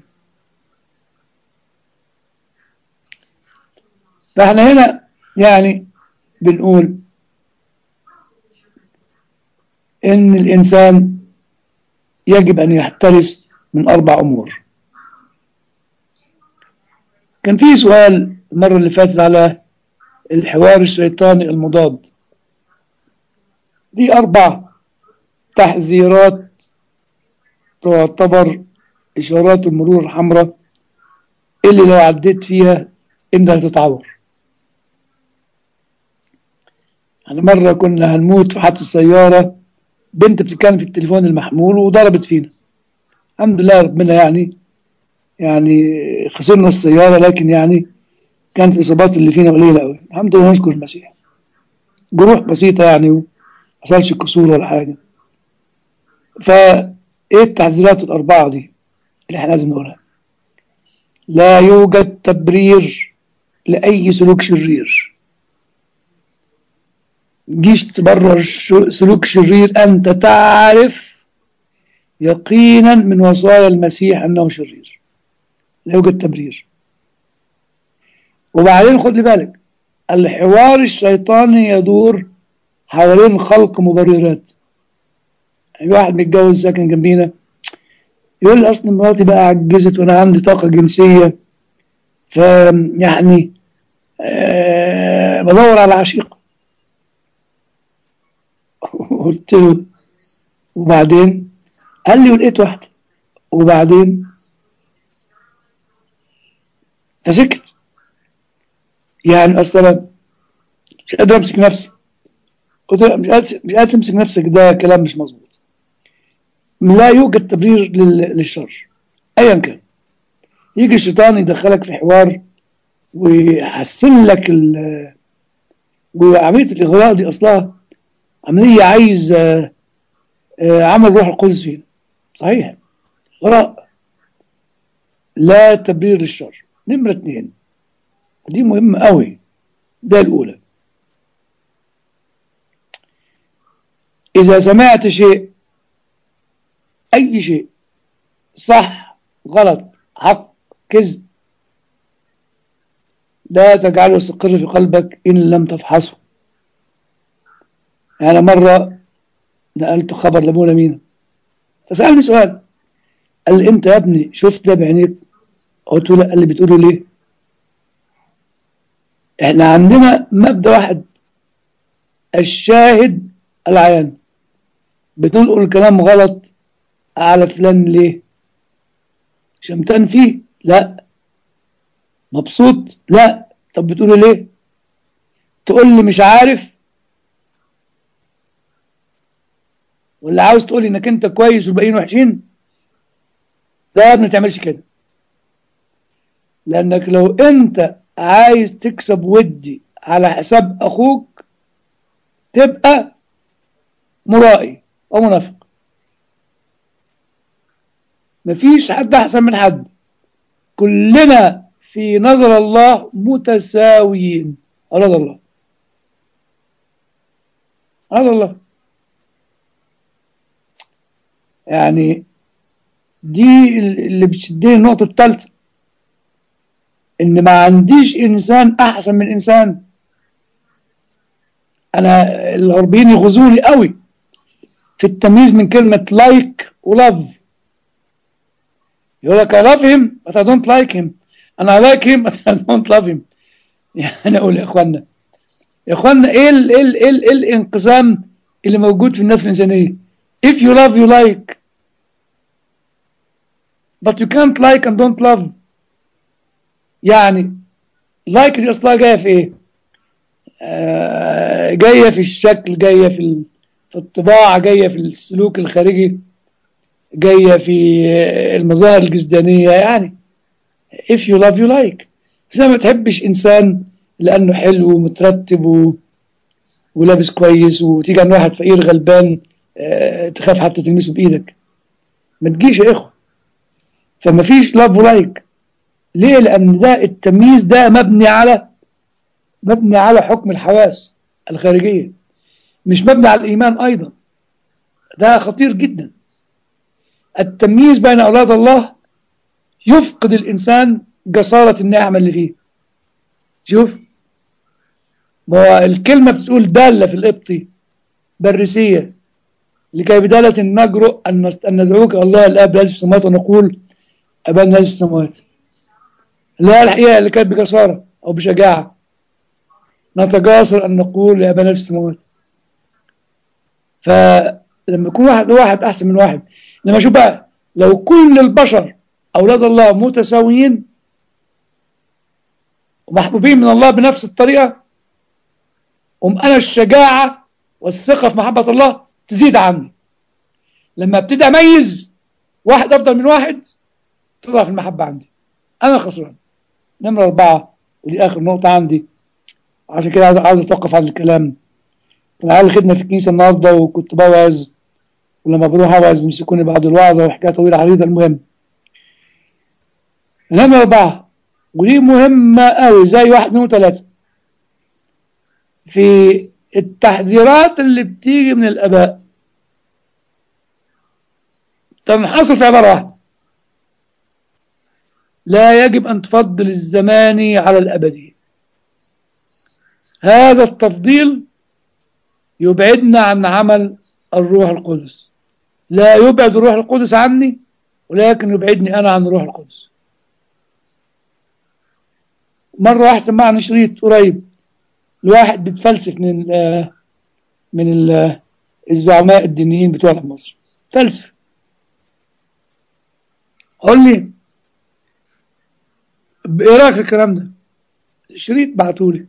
فاحنا هنا يعني بنقول ان الانسان يجب ان يحترس من اربع امور كان في سؤال المرة اللي فاتت على الحوار الشيطاني المضاد دي أربع تحذيرات تعتبر إشارات المرور الحمراء اللي لو عديت فيها أنت هتتعور يعني مرة كنا هنموت في حادثة السيارة بنت بتتكلم في التليفون المحمول وضربت فينا الحمد لله ربنا يعني يعني خسرنا السيارة لكن يعني كانت الإصابات اللي فينا قليلة قوي الحمد لله نشكر المسيح جروح بسيطة يعني ما حصلش كسور ولا حاجة فإيه التحذيرات الأربعة دي اللي احنا لازم نقولها لا يوجد تبرير لأي سلوك شرير جيش تبرر سلوك شرير أنت تعرف يقينا من وصايا المسيح أنه شرير لا يوجد تبرير وبعدين خد لي بالك الحوار الشيطاني يدور حوالين خلق مبررات يعني واحد متجوز ساكن جنبينا يقول لي اصل مراتي بقى عجزت وانا عندي طاقه جنسيه ف يعني أه بدور على عشيقه قلت له وبعدين قال لي ولقيت واحده وبعدين فسكت يعني اصلا مش قادر امسك نفسي قلت له مش قادر مش قادر تمسك نفسك ده كلام مش مظبوط لا يوجد تبرير للشر ايا كان يجي الشيطان يدخلك في حوار ويحسن لك وعملية الإغراء دي أصلها عملية عايز آه، آه، عمل روح القدس فينا صحيح إغراء لا تبرير للشر نمرة اتنين دي مهمة قوي ده الأولى إذا سمعت شيء أي شيء صح غلط حق كذب لا تجعله يستقر في قلبك إن لم تفحصه يعني مرة نقلت خبر لأبونا مينا فسألني سؤال قال لي أنت يا ابني شفت ده بعينيك قلت له لا قال لي بتقوله ليه احنا عندنا مبدأ واحد الشاهد العيان بتنقل الكلام غلط على فلان ليه شمتان فيه لا مبسوط لا طب بتقوله ليه تقول لي مش عارف ولا عاوز تقول لي انك انت كويس والباقيين وحشين لا ما تعملش كده لانك لو انت عايز تكسب ودي على حساب اخوك تبقى مرائي او منافق مفيش حد احسن من حد كلنا في نظر الله متساويين أراد الله أراد الله يعني دي اللي بتشدني النقطة الثالثة إن ما عنديش إنسان أحسن من إنسان أنا الغربيين يغزوني قوي في التمييز من كلمة لايك ولاف يقول لك I love him but I don't like him and I like him but I don't love him يعني أقول يا إخوانا يا إخوانا إيه ال إيه ال إيه, ال إيه الانقسام اللي موجود في النفس الإنسانية if you love you like but you can't like and don't love يعني like دي أصلها جاية في إيه آه جاية في الشكل جاية في ال- في الطباع جاية في السلوك الخارجي جاية في المظاهر الجسدانية يعني if you love you like بس ما تحبش إنسان لأنه حلو ومترتب و... ولابس كويس وتيجي عند واحد فقير غلبان آه، تخاف حتى تلمسه بإيدك ما تجيش يا إخوة فما فيش لاف ولايك ليه لأن ده التمييز ده مبني على مبني على حكم الحواس الخارجية مش مبني على الإيمان أيضا ده خطير جدا التمييز بين أولاد الله يفقد الإنسان جسارة النعمة اللي فيه شوف ما هو الكلمة بتقول دالة في القبطي برسية لكي بدالة نجرؤ أن أن ندعوك الله الآب الذي في السماوات ونقول أبانا الذي في السماوات لا الحقيقة اللي كانت بجسارة أو بشجاعة نتجاسر أن نقول يا أبانا الذي في السماوات فلما يكون واحد واحد أحسن من واحد لما شوف بقى لو كل البشر أولاد الله متساويين ومحبوبين من الله بنفس الطريقة أم أنا الشجاعة والثقة في محبة الله تزيد عندي لما ابتدي أميز واحد أفضل من واحد تضعف المحبة عندي أنا خسران نمرة أربعة ودي آخر نقطة عندي عشان كده عايز عايز أتوقف عن الكلام كان عامل خدمة في الكنيسة النهاردة وكنت بوعظ ولما بروح أوعظ بيمسكوني بعد الوعظة وحكاية طويلة عريضة المهم نمرة أربعة ودي مهمة قوي زي واحد اثنين وثلاثة في التحذيرات اللي بتيجي من الآباء تنحصر في عبارة واحدة لا يجب أن تفضل الزماني على الأبدي هذا التفضيل يبعدنا عن عمل الروح القدس لا يبعد الروح القدس عني ولكن يبعدني أنا عن الروح القدس مرة واحد سمعني شريط قريب لواحد بيتفلسف من ال من ال الزعماء الدينيين بتوعنا في مصر فلسف قول لي ايه رايك في الكلام ده شريط بعتولي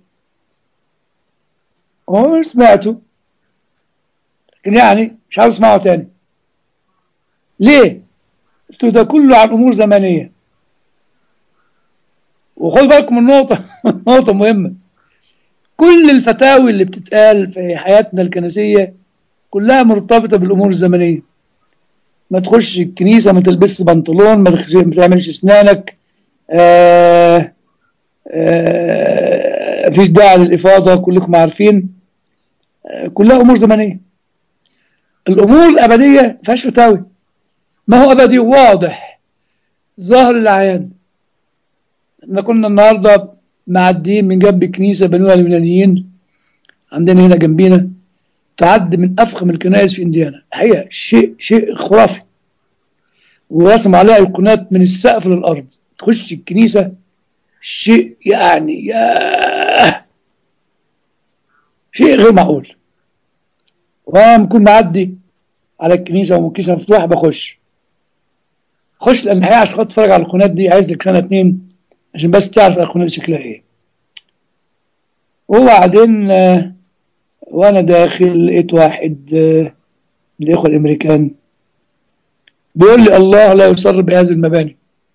هو سمعته لكن يعني مش عاوز اسمعه تاني ليه قلت له ده كله عن امور زمنيه وخد بالكم من نقطه نقطه مهمه كل الفتاوي اللي بتتقال في حياتنا الكنسية كلها مرتبطة بالأمور الزمنية ما تخش الكنيسة ما تلبسش بنطلون ما تخش- ما تعملش اسنانك آه آه مفيش داعي للإفاضة كلكم عارفين آه كلها أمور زمنية الأمور الأبدية ما فيهاش فتاوي ما هو أبدي واضح ظاهر العيان احنا كنا النهارده معديين من جنب كنيسه بنوها اليونانيين عندنا هنا جنبينا تعد من افخم الكنائس في انديانا الحقيقه شيء شيء خرافي ورسم عليها ايقونات من السقف للارض تخش الكنيسه شيء يعني ياه شيء غير معقول وانا بكون معدي على الكنيسه والكنيسه مفتوحه بخش خش لان الحقيقه عشان خاطر تتفرج على القناه دي عايز لك سنه اتنين عشان بس تعرف القناه دي شكلها ايه وبعدين آه، وانا داخل لقيت واحد آه، من الاخوه الامريكان بيقول لي الله لا يسر بهذه المباني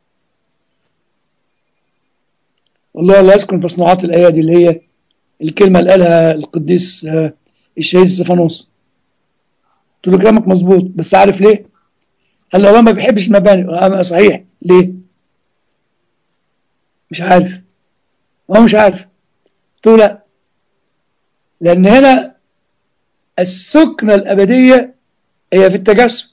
والله لا يسكن في صناعات الايادي اللي هي الكلمه اللي قالها القديس آه، الشهيد استفانوس قلت له كلامك مظبوط بس عارف ليه؟ قال لي الله ما بيحبش المباني آه، صحيح ليه؟ مش عارف هو مش عارف قلت له لا لأن هنا السكنة الأبدية هي في التجسد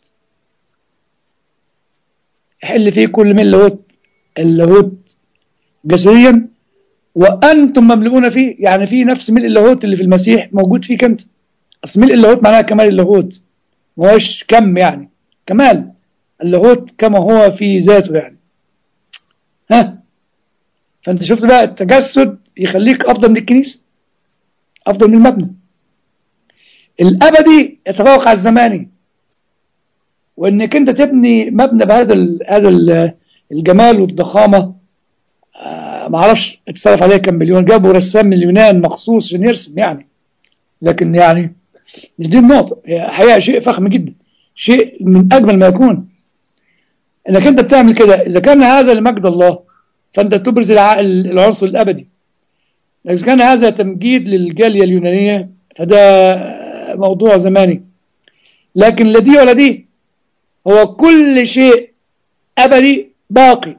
يحل فيه كل من اللاهوت اللاهوت جسديا وأنتم مملؤون فيه يعني في نفس ملء اللاهوت اللي في المسيح موجود فيك أنت أصل ملء اللاهوت معناها كمال اللاهوت ما هوش كم يعني كمال اللاهوت كما هو في ذاته يعني ها فانت شفت بقى التجسد يخليك افضل من الكنيسه افضل من المبنى الابدي يتفوق على الزماني وانك انت تبني مبنى بهذا ال هذا ال الجمال والضخامه آه ما اعرفش اتصرف عليه كم مليون جابوا رسام من اليونان مخصوص عشان يرسم يعني لكن يعني مش دي النقطه هي حقيقه شيء فخم جدا شيء من اجمل ما يكون انك انت بتعمل كده اذا كان هذا لمجد الله فانت تبرز الع- العنصر الابدي اذا كان هذا تمجيد للجاليه اليونانيه فده موضوع زماني لكن لا دي ولا دي هو كل شيء ابدي باقي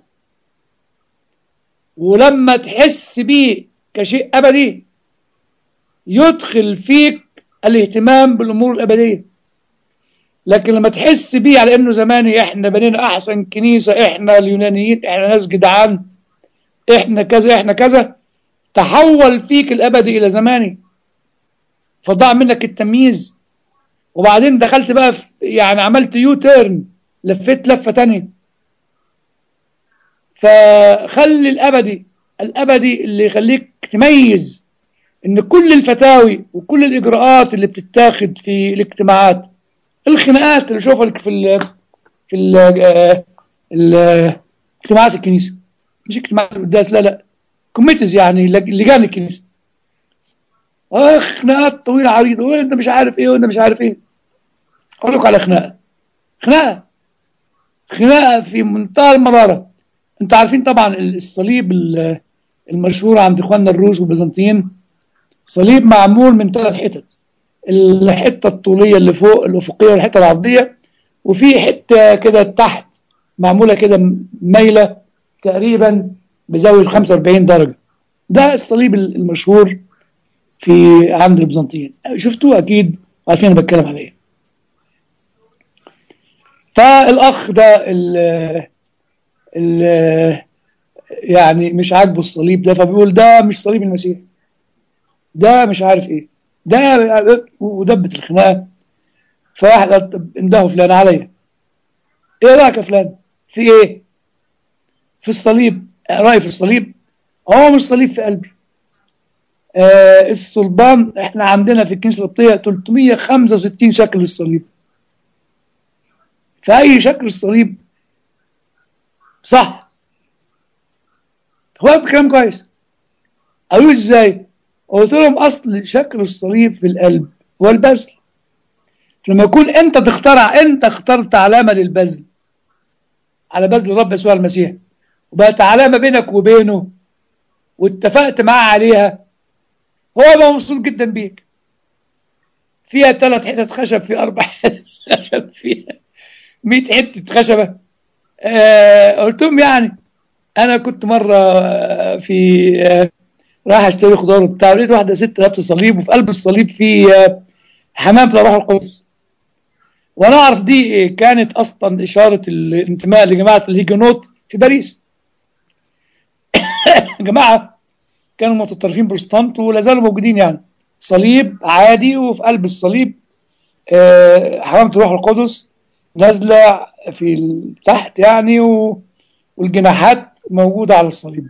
ولما تحس بيه كشيء ابدي يدخل فيك الاهتمام بالامور الابديه لكن لما تحس بيه على انه زماني احنا بنينا احسن كنيسه احنا اليونانيين احنا ناس جدعان احنا كذا احنا كذا تحول فيك الابدي الى زماني فضاع منك التمييز وبعدين دخلت بقى في يعني عملت يو تيرن لفيت لفه تانية فخلي الابدي الابدي اللي يخليك تميز ان كل الفتاوي وكل الاجراءات اللي بتتاخد في الاجتماعات الخناقات اللي شوفها في ال في ال ال اجتماعات الكنيسه مش اجتماعات القداس لا لا كوميتيز يعني لج- لجان الكنيسه اه خناقات طويله عريضه وانت مش عارف ايه وانت مش عارف ايه اقول لكم على خناقه خناقه خناقه في منتهى المراره انتوا عارفين طبعا الصليب ال- المشهور عند اخواننا الروس والبيزنطيين صليب معمول من ثلاث حتت الحته الطوليه اللي فوق الافقيه والحته العرضيه وفي حته كده تحت معموله كده مايله تقريبا بزاويه 45 درجه ده الصليب المشهور في عند البيزنطيين شفتوه اكيد عارفين انا بتكلم على ايه فالاخ ده ال ال يعني مش عاجبه الصليب ده فبيقول ده مش صليب المسيح ده مش عارف ايه ده ودبت الخناقه فواحد قال طب انده فلان عليا ايه رايك يا فلان في ايه في الصليب رايي في الصليب هو مش صليب في قلبي آه الصلبان احنا عندنا في الكنيسه القبطيه 365 شكل للصليب فاي شكل الصليب صح هو كلام كويس قالوا لي ازاي قلت لهم اصل شكل الصليب في القلب هو البذل لما يكون انت تخترع انت اخترت علامه للبذل على بذل الرب يسوع المسيح وبقت علامه بينك وبينه واتفقت معاه عليها هو بقى مبسوط جدا بيك فيها ثلاث حتت خشب في اربع حتت خشب فيها 100 حته خشبه آه قلت لهم يعني انا كنت مره آه، في آه، رايح اشتري خضار وبتاع لقيت واحده ست لابسه صليب وفي قلب الصليب في آه، حمام بتاع روح القدس وانا اعرف دي كانت اصلا اشاره الانتماء لجماعه الهيجونوت في باريس جماعه كانوا متطرفين بروتستانت ولا زالوا موجودين يعني صليب عادي وفي قلب الصليب آه، حمامة الروح القدس نازلة في ال- تحت يعني و- والجناحات موجودة على الصليب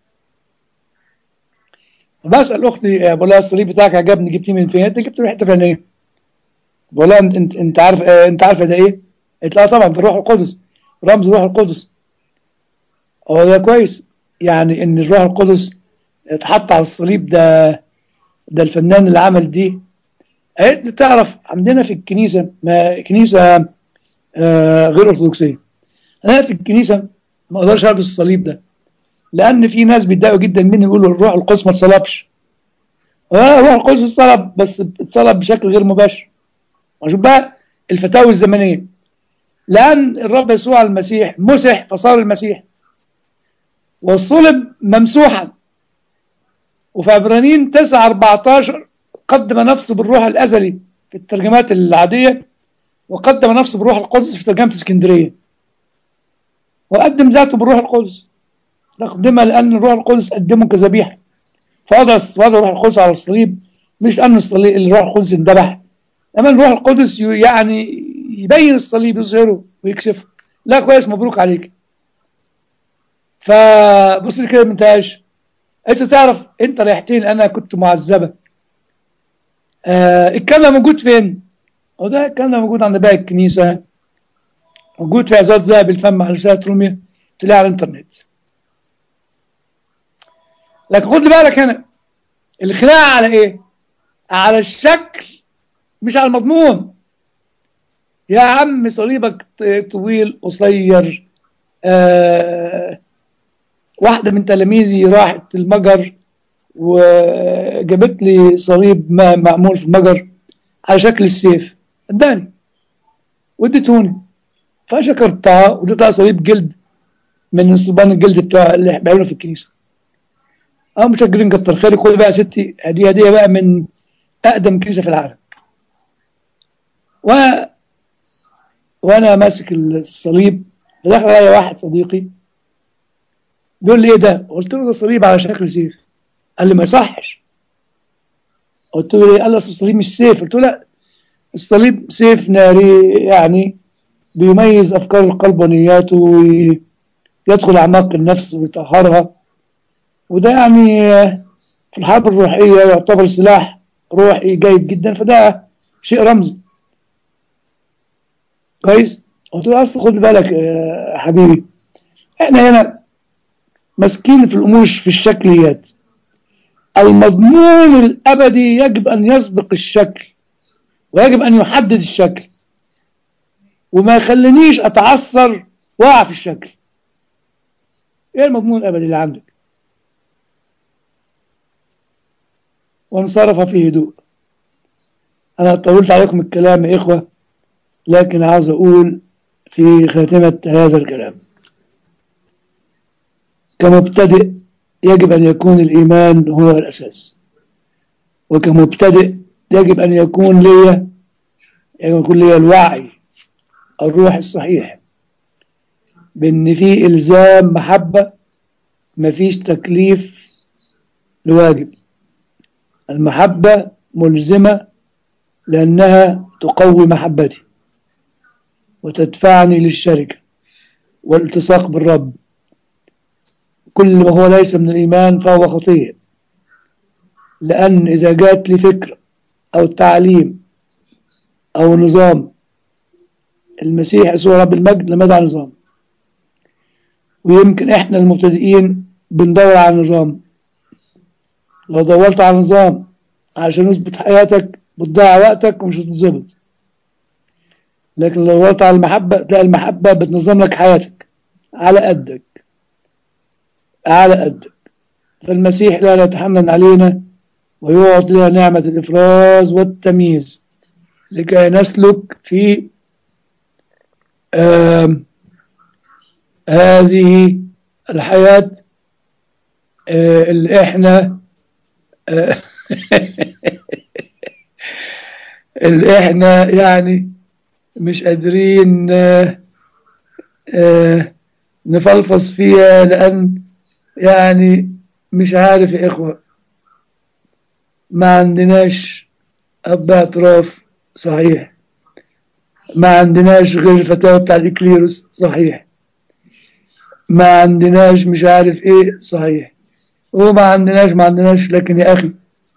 بسأل أختي آه، بقول لها الصليب بتاعك عجبني جبتيه من فين؟ أنت جبته من حتة فلانية بقول لها أنت أنت أنت عارف آه، أنت عارفة ده إيه؟ قالت لها طبعا ده الروح القدس رمز الروح القدس هو ده كويس يعني إن الروح القدس اتحط على الصليب ده ده الفنان اللي عمل دي قالت لي تعرف عندنا في الكنيسة ما كنيسة آه، غير أرثوذكسية أنا في الكنيسة ما أقدرش ألبس الصليب ده لأن في ناس بيتضايقوا جدا مني يقولوا الروح القدس ما اتصلبش آه، الروح القدس اتصلب بس اتصلب بشكل غير مباشر وشوف بقى الفتاوي الزمنية لأن الرب يسوع المسيح مسح فصار المسيح والصلب ممسوحا وفي عبرانيين 9 14 قدم نفسه بالروح الازلي في الترجمات العاديه وقدم نفسه بالروح القدس في ترجمه اسكندريه وقدم ذاته بالروح القدس تقدمها لان الروح القدس قدمه كذبيحه فوضع وضع الروح القدس على الصليب مش لان الصليب الروح القدس اندبح اما الروح القدس ي- يعني يبين الصليب يظهره ويكشفه لا كويس مبروك عليك فبص لي كده ما انتهاش انت تعرف انت ريحتين انا كنت معذبه آه الكلام ده موجود فين؟ هو ده الكلام ده موجود عند باقي الكنيسه موجود في عظات ذهب الفم على رساله روميا تلاقيه على الانترنت لكن خد بالك هنا الخناقه على ايه؟ على الشكل مش على المضمون يا عم صليبك ط- طويل قصير آه واحدة من تلاميذي راحت المجر وجابت لي صليب ما معمول في المجر على شكل السيف اداني واديتوني فشكرتها واديت لها صليب جلد من صلبان الجلد بتوع اللي بيعملوا في الكنيسه اه متشكرين كتر خيرك خدي بقى يا ستي هديه هديه بقى من اقدم كنيسه في العالم و وانا ماسك الصليب دخل عليا واحد صديقي بيقول لي ايه ده؟ قلت له ده صليب على شكل سيف قال لي ما يصحش قلت له ايه؟ قال لي اصل الصليب مش سيف قلت له لا الصليب سيف ناري يعني بيميز افكار القلب ونياته ويدخل اعماق النفس ويطهرها وده يعني في الحرب الروحيه يعتبر سلاح روحي جيد جدا فده شيء رمزي كويس قلت له اصل خد بالك يا حبيبي احنا هنا ماسكين في الامور في الشكليات المضمون الابدي يجب ان يسبق الشكل ويجب ان يحدد الشكل وما يخلينيش اتعثر واقع في الشكل ايه المضمون الابدي اللي عندك وانصرف في هدوء انا طولت عليكم الكلام يا اخوه لكن عاوز اقول في خاتمه هذا الكلام كمبتدئ يجب أن يكون الإيمان هو الأساس وكمبتدئ يجب أن يكون لي يجب أن يكون لي الوعي الروح الصحيح بأن في إلزام محبة مفيش تكليف لواجب المحبة ملزمة لأنها تقوي محبتي وتدفعني للشركة والالتصاق بالرب كل ما هو ليس من الإيمان فهو خطية لأن إذا جات لي فكرة أو تعليم أو نظام المسيح يسوع رب المجد لم يدع نظام ويمكن إحنا المبتدئين بندور على نظام لو دورت على نظام عشان يظبط حياتك بتضيع وقتك ومش هتتظبط لكن لو دورت على المحبة تلاقي المحبة بتنظم لك حياتك على قدك على قدك فالمسيح لا يتحنن علينا ويعطي لنا نعمة الإفراز والتمييز لكي نسلك في آم، هذه الحياة آه، اللي احنا آه، اللي احنا يعني مش قادرين آه، آه، نفلفص فيها لأن يعني مش عارف يا إخوة ما عندناش أب اعتراف صحيح ما عندناش غير الفتاوى بتاع الإكليروس صحيح ما عندناش مش عارف إيه صحيح وما عندناش ما عندناش لكن يا أخي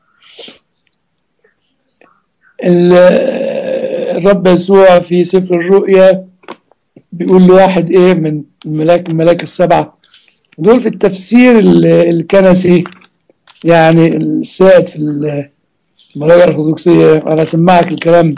ال- الرب يسوع في سفر الرؤيا بيقول لواحد ايه من الملاك الملاك السبعة دول في التفسير ال- الكنسي يعني السائد في ال- المراجع الأرثوذكسية أنا أسمعك الكلام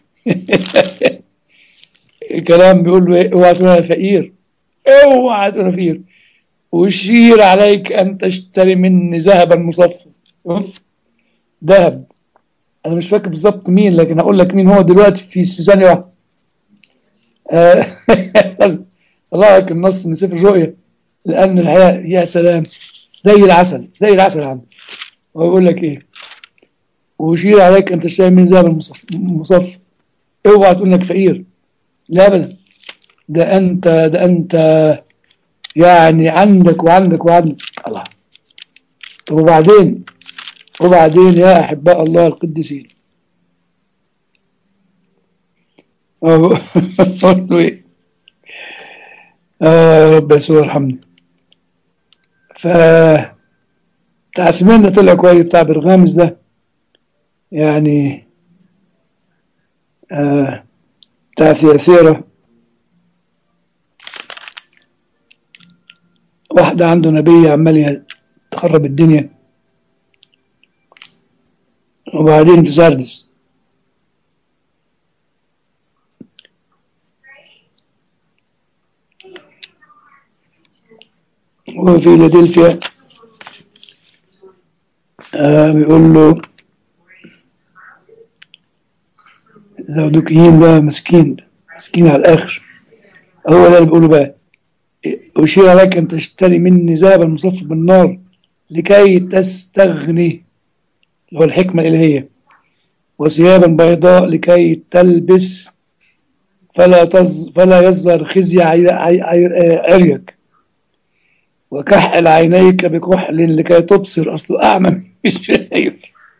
الكلام بيقول له إيه؟ اوعى تقول أنا فقير اوعى تقول أنا فقير أشير عليك أن تشتري مني ذهبا مصفى شوف؟ ذهب أنا مش فاكر بالظبط مين لكن هقول لك مين هو دلوقتي في في ثانية واحدة آه، طلع لك النص من سفر الرؤيا لأن الحياة يا سلام زي العسل زي العسل عندي هو يقول لك إيه وأشير عليك أن تشتري من ذهب المصف مصف اوعى تقول إنك فقير لا أبدا ده أنت ده أنت يعني عندك وعندك وعندك الله طب وبعدين وبعدين يا أحباء الله القديسين أقول له إيه آه يا رب يسوع ارحمني ف بتاع سميرنا طلع كويس بتاع برغامز ده يعني آه بتاع ثياثيرة واحدة عنده نبي عمال تخرب الدنيا وبعدين في سردس وفي فيلادلفيا آه بيقول له اللاودوكيين ده مسكين مسكين على الآخر هو ده اللي بيقوله بقى أشير عليك أن تشتري مني ذهبا مصفى بالنار لكي تستغني اللي هو الحكمة الإلهية وثيابا بيضاء لكي تلبس فلا تز فلا يظهر خزي عي- عي- عي- عريك وكحل عينيك بكحل لكي تبصر أصله أعمى مش شايف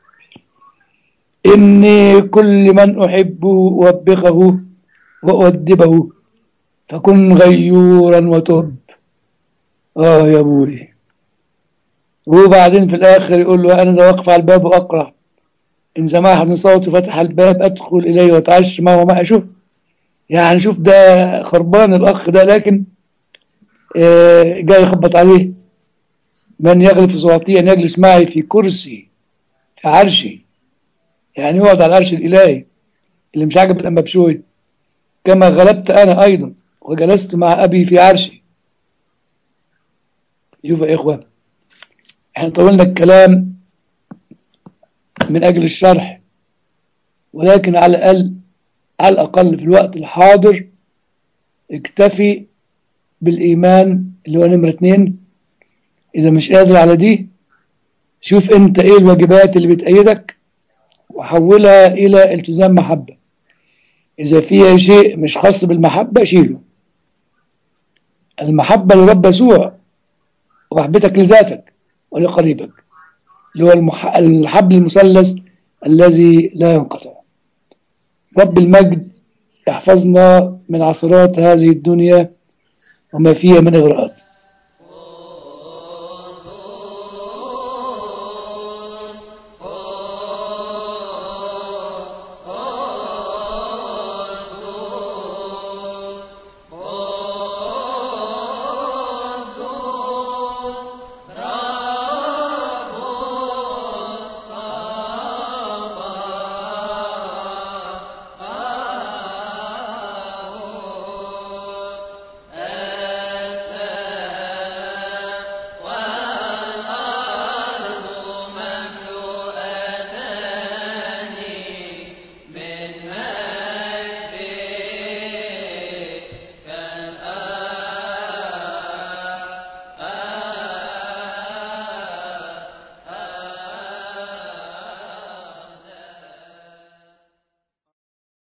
إني كل من أحبه أوبخه وأؤدبه فكن غيورا وتب آه يا أبوي وبعدين في الآخر يقول له أنا ذا واقف على الباب وأقرأ إن سمع أحد من صوتي فتح الباب أدخل إليه وأتعشى معه وما أشوف يعني شوف ده خربان الأخ ده لكن آه، جاي يخبط عليه من يغلب في صلاتي أن يجلس معي في كرسي في عرشي يعني يقعد على العرش الإلهي اللي مش عاجب الأنبا بشوي كما غلبت أنا أيضا وجلست مع أبي في عرشي شوف يا إخوة احنا طولنا الكلام من أجل الشرح ولكن على الأقل على الأقل في الوقت الحاضر اكتفي بالإيمان اللي هو نمرة اتنين إذا مش قادر على دي شوف أنت إيه الواجبات اللي بتأيدك وحولها إلى التزام محبة إذا فيها شيء مش خاص بالمحبة شيله المحبة لرب يسوع ومحبتك لذاتك ولقريبك اللي هو المح... الحبل المثلث الذي لا ينقطع رب المجد يحفظنا من عثرات هذه الدنيا وما فيها من إغراءات